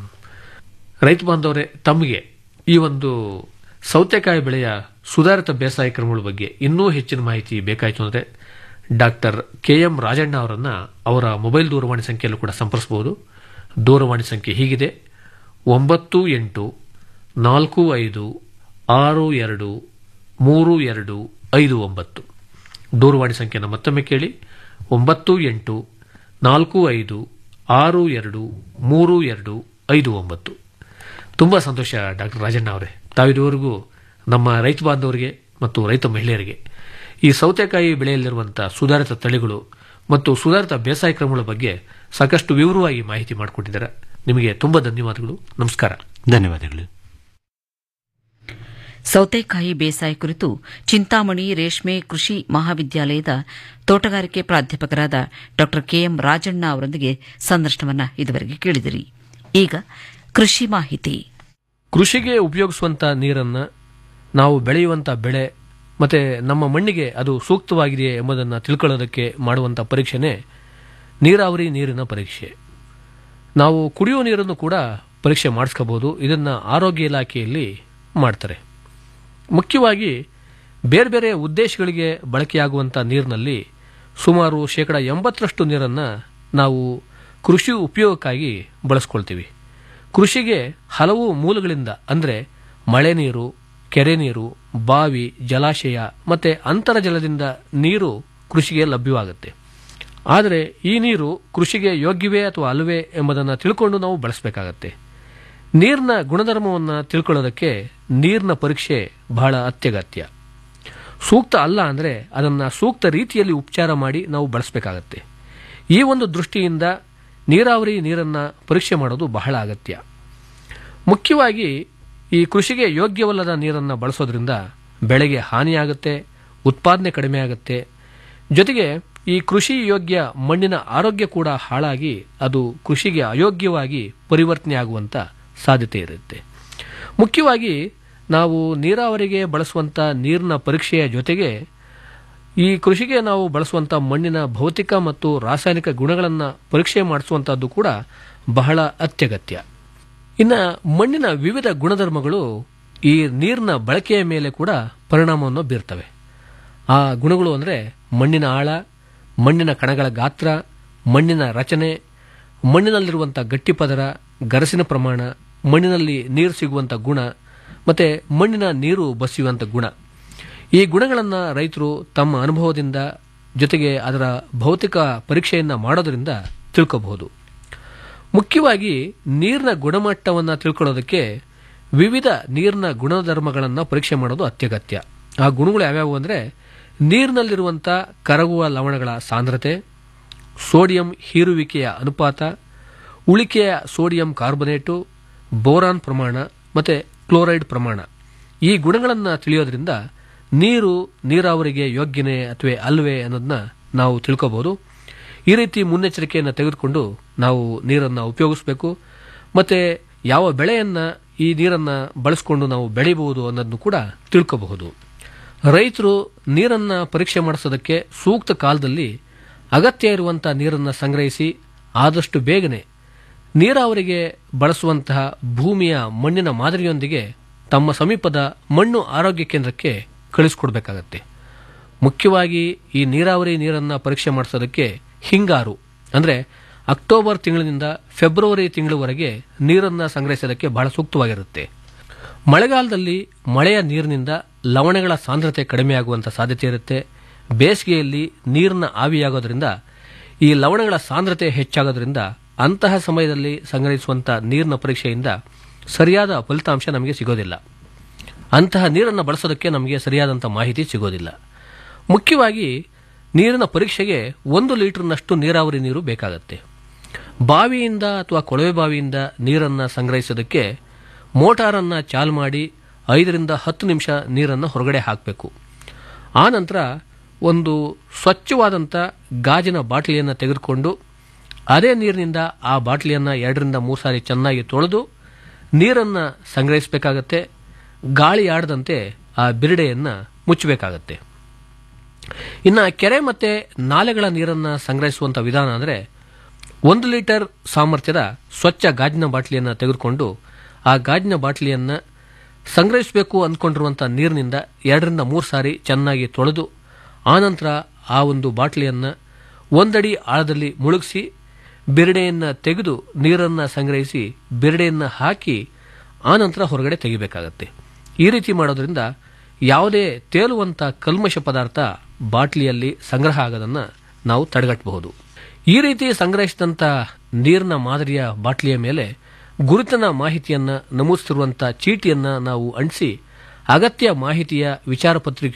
ರೈತ ಬಾಂಧವರೇ ತಮಗೆ ಈ ಒಂದು ಸೌತೆಕಾಯಿ ಬೆಳೆಯ ಸುಧಾರಿತ ಬೇಸಾಯ ಕ್ರಮಗಳ ಬಗ್ಗೆ ಇನ್ನೂ ಹೆಚ್ಚಿನ ಮಾಹಿತಿ ಬೇಕಾಯಿತು ಅಂದರೆ ಡಾಕ್ಟರ್ ಕೆ ಎಂ ರಾಜಣ್ಣ ಅವರನ್ನ ಅವರ ಮೊಬೈಲ್ ದೂರವಾಣಿ ಸಂಖ್ಯೆಯಲ್ಲೂ ಕೂಡ ಸಂಪರ್ಸಬಹುದು ದೂರವಾಣಿ ಸಂಖ್ಯೆ ಹೀಗಿದೆ ಒಂಬತ್ತು ಎಂಟು ನಾಲ್ಕು ಐದು ಆರು ಎರಡು ಮೂರು ಎರಡು ಐದು ಒಂಬತ್ತು ದೂರವಾಣಿ ಸಂಖ್ಯೆಯನ್ನು ಮತ್ತೊಮ್ಮೆ ಕೇಳಿ ಒಂಬತ್ತು ಎಂಟು ನಾಲ್ಕು ಐದು ಆರು ಎರಡು ಮೂರು ಎರಡು ಐದು ಒಂಬತ್ತು ತುಂಬ ಸಂತೋಷ ಡಾಕ್ಟರ್ ರಾಜಣ್ಣ ಅವರೇ ತಾವಿದುವರೆಗೂ ನಮ್ಮ ರೈತ ಬಾಂಧವರಿಗೆ ಮತ್ತು ರೈತ ಮಹಿಳೆಯರಿಗೆ ಈ ಸೌತೆಕಾಯಿ ಬೆಳೆಯಲ್ಲಿರುವಂಥ ಸುಧಾರಿತ ತಳಿಗಳು ಮತ್ತು ಸುಧಾರಿತ ಬೇಸಾಯ ಕ್ರಮಗಳ ಬಗ್ಗೆ ಸಾಕಷ್ಟು ವಿವರವಾಗಿ ಮಾಹಿತಿ ಮಾಡಿಕೊಟ್ಟಿದ್ದಾರೆ ನಿಮಗೆ ತುಂಬ ಧನ್ಯವಾದಗಳು ನಮಸ್ಕಾರ ಧನ್ಯವಾದಗಳು ಸೌತೆಕಾಯಿ ಬೇಸಾಯ ಕುರಿತು ಚಿಂತಾಮಣಿ ರೇಷ್ಮೆ ಕೃಷಿ ಮಹಾವಿದ್ಯಾಲಯದ ತೋಟಗಾರಿಕೆ ಪ್ರಾಧ್ಯಾಪಕರಾದ ಡಾ ಕೆಎಂ ರಾಜಣ್ಣ ಅವರೊಂದಿಗೆ ಸಂದರ್ಶನವನ್ನ ಇದುವರೆಗೆ ಕೇಳಿದಿರಿ ಈಗ ಕೃಷಿ ಮಾಹಿತಿ ಕೃಷಿಗೆ ಉಪಯೋಗಿಸುವಂಥ ನೀರನ್ನು ನಾವು ಬೆಳೆಯುವಂಥ ಬೆಳೆ ಮತ್ತು ನಮ್ಮ ಮಣ್ಣಿಗೆ ಅದು ಸೂಕ್ತವಾಗಿದೆಯೇ ಎಂಬುದನ್ನು ತಿಳ್ಕೊಳ್ಳೋದಕ್ಕೆ ಮಾಡುವಂಥ ಪರೀಕ್ಷೆನೇ ನೀರಾವರಿ ನೀರಿನ ಪರೀಕ್ಷೆ ನಾವು ಕುಡಿಯುವ ನೀರನ್ನು ಕೂಡ ಪರೀಕ್ಷೆ ಮಾಡಿಸ್ಕೋಬಹುದು ಇದನ್ನು ಆರೋಗ್ಯ ಇಲಾಖೆಯಲ್ಲಿ ಮಾಡ್ತಾರೆ ಮುಖ್ಯವಾಗಿ ಬೇರೆ ಬೇರೆ ಉದ್ದೇಶಗಳಿಗೆ ಬಳಕೆಯಾಗುವಂಥ ನೀರಿನಲ್ಲಿ ಸುಮಾರು ಶೇಕಡ ಎಂಬತ್ತರಷ್ಟು ನೀರನ್ನು ನಾವು ಕೃಷಿ ಉಪಯೋಗಕ್ಕಾಗಿ ಬಳಸ್ಕೊಳ್ತೀವಿ ಕೃಷಿಗೆ ಹಲವು ಮೂಲಗಳಿಂದ ಅಂದರೆ ಮಳೆ ನೀರು ಕೆರೆ ನೀರು ಬಾವಿ ಜಲಾಶಯ ಮತ್ತು ಅಂತರ್ಜಲದಿಂದ ನೀರು ಕೃಷಿಗೆ ಲಭ್ಯವಾಗುತ್ತೆ ಆದರೆ ಈ ನೀರು ಕೃಷಿಗೆ ಯೋಗ್ಯವೇ ಅಥವಾ ಅಲ್ಲವೇ ಎಂಬುದನ್ನು ತಿಳ್ಕೊಂಡು ನಾವು ಬಳಸಬೇಕಾಗತ್ತೆ ನೀರಿನ ಗುಣಧರ್ಮವನ್ನು ತಿಳ್ಕೊಳ್ಳೋದಕ್ಕೆ ನೀರಿನ ಪರೀಕ್ಷೆ ಬಹಳ ಅತ್ಯಗತ್ಯ ಸೂಕ್ತ ಅಲ್ಲ ಅಂದರೆ ಅದನ್ನು ಸೂಕ್ತ ರೀತಿಯಲ್ಲಿ ಉಪಚಾರ ಮಾಡಿ ನಾವು ಬಳಸಬೇಕಾಗತ್ತೆ ಈ ಒಂದು ದೃಷ್ಟಿಯಿಂದ ನೀರಾವರಿ ನೀರನ್ನು ಪರೀಕ್ಷೆ ಮಾಡೋದು ಬಹಳ ಅಗತ್ಯ ಮುಖ್ಯವಾಗಿ ಈ ಕೃಷಿಗೆ ಯೋಗ್ಯವಲ್ಲದ ನೀರನ್ನು ಬಳಸೋದ್ರಿಂದ ಬೆಳೆಗೆ ಹಾನಿಯಾಗುತ್ತೆ ಉತ್ಪಾದನೆ ಕಡಿಮೆ ಆಗುತ್ತೆ ಜೊತೆಗೆ ಈ ಕೃಷಿ ಯೋಗ್ಯ ಮಣ್ಣಿನ ಆರೋಗ್ಯ ಕೂಡ ಹಾಳಾಗಿ ಅದು ಕೃಷಿಗೆ ಅಯೋಗ್ಯವಾಗಿ ಪರಿವರ್ತನೆ ಆಗುವಂಥ ಸಾಧ್ಯತೆ ಇರುತ್ತೆ ಮುಖ್ಯವಾಗಿ ನಾವು ನೀರಾವರಿಗೆ ಬಳಸುವಂಥ ನೀರಿನ ಪರೀಕ್ಷೆಯ ಜೊತೆಗೆ ಈ ಕೃಷಿಗೆ ನಾವು ಬಳಸುವಂಥ ಮಣ್ಣಿನ ಭೌತಿಕ ಮತ್ತು ರಾಸಾಯನಿಕ ಗುಣಗಳನ್ನು ಪರೀಕ್ಷೆ ಮಾಡಿಸುವಂಥದ್ದು ಕೂಡ ಬಹಳ ಅತ್ಯಗತ್ಯ ಇನ್ನು ಮಣ್ಣಿನ ವಿವಿಧ ಗುಣಧರ್ಮಗಳು ಈ ನೀರಿನ ಬಳಕೆಯ ಮೇಲೆ ಕೂಡ ಪರಿಣಾಮವನ್ನು ಬೀರ್ತವೆ ಆ ಗುಣಗಳು ಅಂದರೆ ಮಣ್ಣಿನ ಆಳ ಮಣ್ಣಿನ ಕಣಗಳ ಗಾತ್ರ ಮಣ್ಣಿನ ರಚನೆ ಮಣ್ಣಿನಲ್ಲಿರುವಂಥ ಗಟ್ಟಿ ಪದರ ಗರಸಿನ ಪ್ರಮಾಣ ಮಣ್ಣಿನಲ್ಲಿ ನೀರು ಸಿಗುವಂಥ ಗುಣ ಮತ್ತು ಮಣ್ಣಿನ ನೀರು ಬಸಿಯುವಂಥ ಗುಣ ಈ ಗುಣಗಳನ್ನು ರೈತರು ತಮ್ಮ ಅನುಭವದಿಂದ ಜೊತೆಗೆ ಅದರ ಭೌತಿಕ ಪರೀಕ್ಷೆಯನ್ನು ಮಾಡೋದರಿಂದ ತಿಳ್ಕೋಬಹುದು ಮುಖ್ಯವಾಗಿ ನೀರಿನ ಗುಣಮಟ್ಟವನ್ನು ತಿಳ್ಕೊಳ್ಳೋದಕ್ಕೆ ವಿವಿಧ ನೀರಿನ ಗುಣಧರ್ಮಗಳನ್ನು ಪರೀಕ್ಷೆ ಮಾಡೋದು ಅತ್ಯಗತ್ಯ ಆ ಗುಣಗಳು ಯಾವ್ಯಾವು ಅಂದರೆ ನೀರಿನಲ್ಲಿರುವಂಥ ಕರಗುವ ಲವಣಗಳ ಸಾಂದ್ರತೆ ಸೋಡಿಯಂ ಹೀರುವಿಕೆಯ ಅನುಪಾತ ಉಳಿಕೆಯ ಸೋಡಿಯಂ ಕಾರ್ಬೊನೇಟು ಬೋರಾನ್ ಪ್ರಮಾಣ ಮತ್ತು ಕ್ಲೋರೈಡ್ ಪ್ರಮಾಣ ಈ ಗುಣಗಳನ್ನು ತಿಳಿಯೋದ್ರಿಂದ ನೀರು ನೀರಾವರಿಗೆ ಯೋಗ್ಯನೇ ಅಥವಾ ಅಲ್ವೇ ಅನ್ನೋದನ್ನ ನಾವು ತಿಳ್ಕೋಬಹುದು ಈ ರೀತಿ ಮುನ್ನೆಚ್ಚರಿಕೆಯನ್ನು ತೆಗೆದುಕೊಂಡು ನಾವು ನೀರನ್ನು ಉಪಯೋಗಿಸಬೇಕು ಮತ್ತು ಯಾವ ಬೆಳೆಯನ್ನು ಈ ನೀರನ್ನು ಬಳಸಿಕೊಂಡು ನಾವು ಬೆಳಿಬಹುದು ಅನ್ನೋದನ್ನು ಕೂಡ ತಿಳ್ಕೋಬಹುದು ರೈತರು ನೀರನ್ನು ಪರೀಕ್ಷೆ ಮಾಡಿಸೋದಕ್ಕೆ ಸೂಕ್ತ ಕಾಲದಲ್ಲಿ ಅಗತ್ಯ ಇರುವಂಥ ನೀರನ್ನು ಸಂಗ್ರಹಿಸಿ ಆದಷ್ಟು ಬೇಗನೆ ನೀರಾವರಿಗೆ ಬಳಸುವಂತಹ ಭೂಮಿಯ ಮಣ್ಣಿನ ಮಾದರಿಯೊಂದಿಗೆ ತಮ್ಮ ಸಮೀಪದ ಮಣ್ಣು ಆರೋಗ್ಯ ಕೇಂದ್ರಕ್ಕೆ ಕಳಿಸ್ಕೊಡ್ಬೇಕಾಗತ್ತೆ ಮುಖ್ಯವಾಗಿ ಈ ನೀರಾವರಿ ನೀರನ್ನು ಪರೀಕ್ಷೆ ಮಾಡಿಸೋದಕ್ಕೆ ಹಿಂಗಾರು ಅಂದರೆ ಅಕ್ಟೋಬರ್ ತಿಂಗಳಿನಿಂದ ಫೆಬ್ರವರಿ ತಿಂಗಳವರೆಗೆ ನೀರನ್ನು ಸಂಗ್ರಹಿಸೋದಕ್ಕೆ ಬಹಳ ಸೂಕ್ತವಾಗಿರುತ್ತೆ ಮಳೆಗಾಲದಲ್ಲಿ ಮಳೆಯ ನೀರಿನಿಂದ ಲವಣಗಳ ಸಾಂದ್ರತೆ ಕಡಿಮೆಯಾಗುವಂಥ ಸಾಧ್ಯತೆ ಇರುತ್ತೆ ಬೇಸಿಗೆಯಲ್ಲಿ ನೀರಿನ ಆವಿಯಾಗೋದ್ರಿಂದ ಈ ಲವಣಗಳ ಸಾಂದ್ರತೆ ಹೆಚ್ಚಾಗೋದ್ರಿಂದ ಅಂತಹ ಸಮಯದಲ್ಲಿ ಸಂಗ್ರಹಿಸುವಂಥ ನೀರಿನ ಪರೀಕ್ಷೆಯಿಂದ ಸರಿಯಾದ ಫಲಿತಾಂಶ ನಮಗೆ ಸಿಗೋದಿಲ್ಲ ಅಂತಹ ನೀರನ್ನು ಬಳಸೋದಕ್ಕೆ ನಮಗೆ ಸರಿಯಾದಂಥ ಮಾಹಿತಿ ಸಿಗೋದಿಲ್ಲ ಮುಖ್ಯವಾಗಿ ನೀರಿನ ಪರೀಕ್ಷೆಗೆ ಒಂದು ಲೀಟರ್ನಷ್ಟು ನೀರಾವರಿ ನೀರು ಬೇಕಾಗುತ್ತೆ ಬಾವಿಯಿಂದ ಅಥವಾ ಕೊಳವೆ ಬಾವಿಯಿಂದ ನೀರನ್ನು ಸಂಗ್ರಹಿಸೋದಕ್ಕೆ ಮೋಟಾರನ್ನು ಚಾಲು ಮಾಡಿ ಐದರಿಂದ ಹತ್ತು ನಿಮಿಷ ನೀರನ್ನು ಹೊರಗಡೆ ಹಾಕಬೇಕು ಆನಂತರ ಒಂದು ಸ್ವಚ್ಛವಾದಂಥ ಗಾಜಿನ ಬಾಟಲಿಯನ್ನು ತೆಗೆದುಕೊಂಡು ಅದೇ ನೀರಿನಿಂದ ಆ ಬಾಟಲಿಯನ್ನು ಎರಡರಿಂದ ಮೂರು ಸಾರಿ ಚೆನ್ನಾಗಿ ತೊಳೆದು ನೀರನ್ನು ಸಂಗ್ರಹಿಸಬೇಕಾಗತ್ತೆ ಗಾಳಿ ಆಡದಂತೆ ಆ ಬಿರಡೆಯನ್ನು ಮುಚ್ಚಬೇಕಾಗತ್ತೆ ಇನ್ನು ಕೆರೆ ಮತ್ತು ನಾಲೆಗಳ ನೀರನ್ನು ಸಂಗ್ರಹಿಸುವಂಥ ವಿಧಾನ ಅಂದರೆ ಒಂದು ಲೀಟರ್ ಸಾಮರ್ಥ್ಯದ ಸ್ವಚ್ಛ ಗಾಜಿನ ಬಾಟಲಿಯನ್ನು ತೆಗೆದುಕೊಂಡು ಆ ಗಾಜಿನ ಬಾಟಲಿಯನ್ನ ಸಂಗ್ರಹಿಸಬೇಕು ಅಂದ್ಕೊಂಡಿರುವಂಥ ನೀರಿನಿಂದ ಎರಡರಿಂದ ಮೂರು ಸಾರಿ ಚೆನ್ನಾಗಿ ತೊಳೆದು ಆನಂತರ ಆ ಒಂದು ಬಾಟಲಿಯನ್ನು ಒಂದಡಿ ಆಳದಲ್ಲಿ ಮುಳುಗಿಸಿ ಬೆರಡೆಯನ್ನು ತೆಗೆದು ನೀರನ್ನು ಸಂಗ್ರಹಿಸಿ ಬೆರಡೆಯನ್ನು ಹಾಕಿ ಆನಂತರ ಹೊರಗಡೆ ತೆಗಿಬೇಕಾಗತ್ತೆ ಈ ರೀತಿ ಮಾಡೋದ್ರಿಂದ ಯಾವುದೇ ತೇಲುವಂಥ ಕಲ್ಮಶ ಪದಾರ್ಥ ಬಾಟ್ಲಿಯಲ್ಲಿ ಸಂಗ್ರಹ ಆಗೋದನ್ನು ನಾವು ತಡೆಗಟ್ಟಬಹುದು ಈ ರೀತಿ ಸಂಗ್ರಹಿಸಿದಂಥ ನೀರಿನ ಮಾದರಿಯ ಬಾಟ್ಲಿಯ ಮೇಲೆ ಗುರುತಿನ ಮಾಹಿತಿಯನ್ನು ನಮೂದಿಸಿರುವಂಥ ಚೀಟಿಯನ್ನು ನಾವು ಅಂಟಿಸಿ ಅಗತ್ಯ ಮಾಹಿತಿಯ ವಿಚಾರ ಪತ್ರಿಕೆ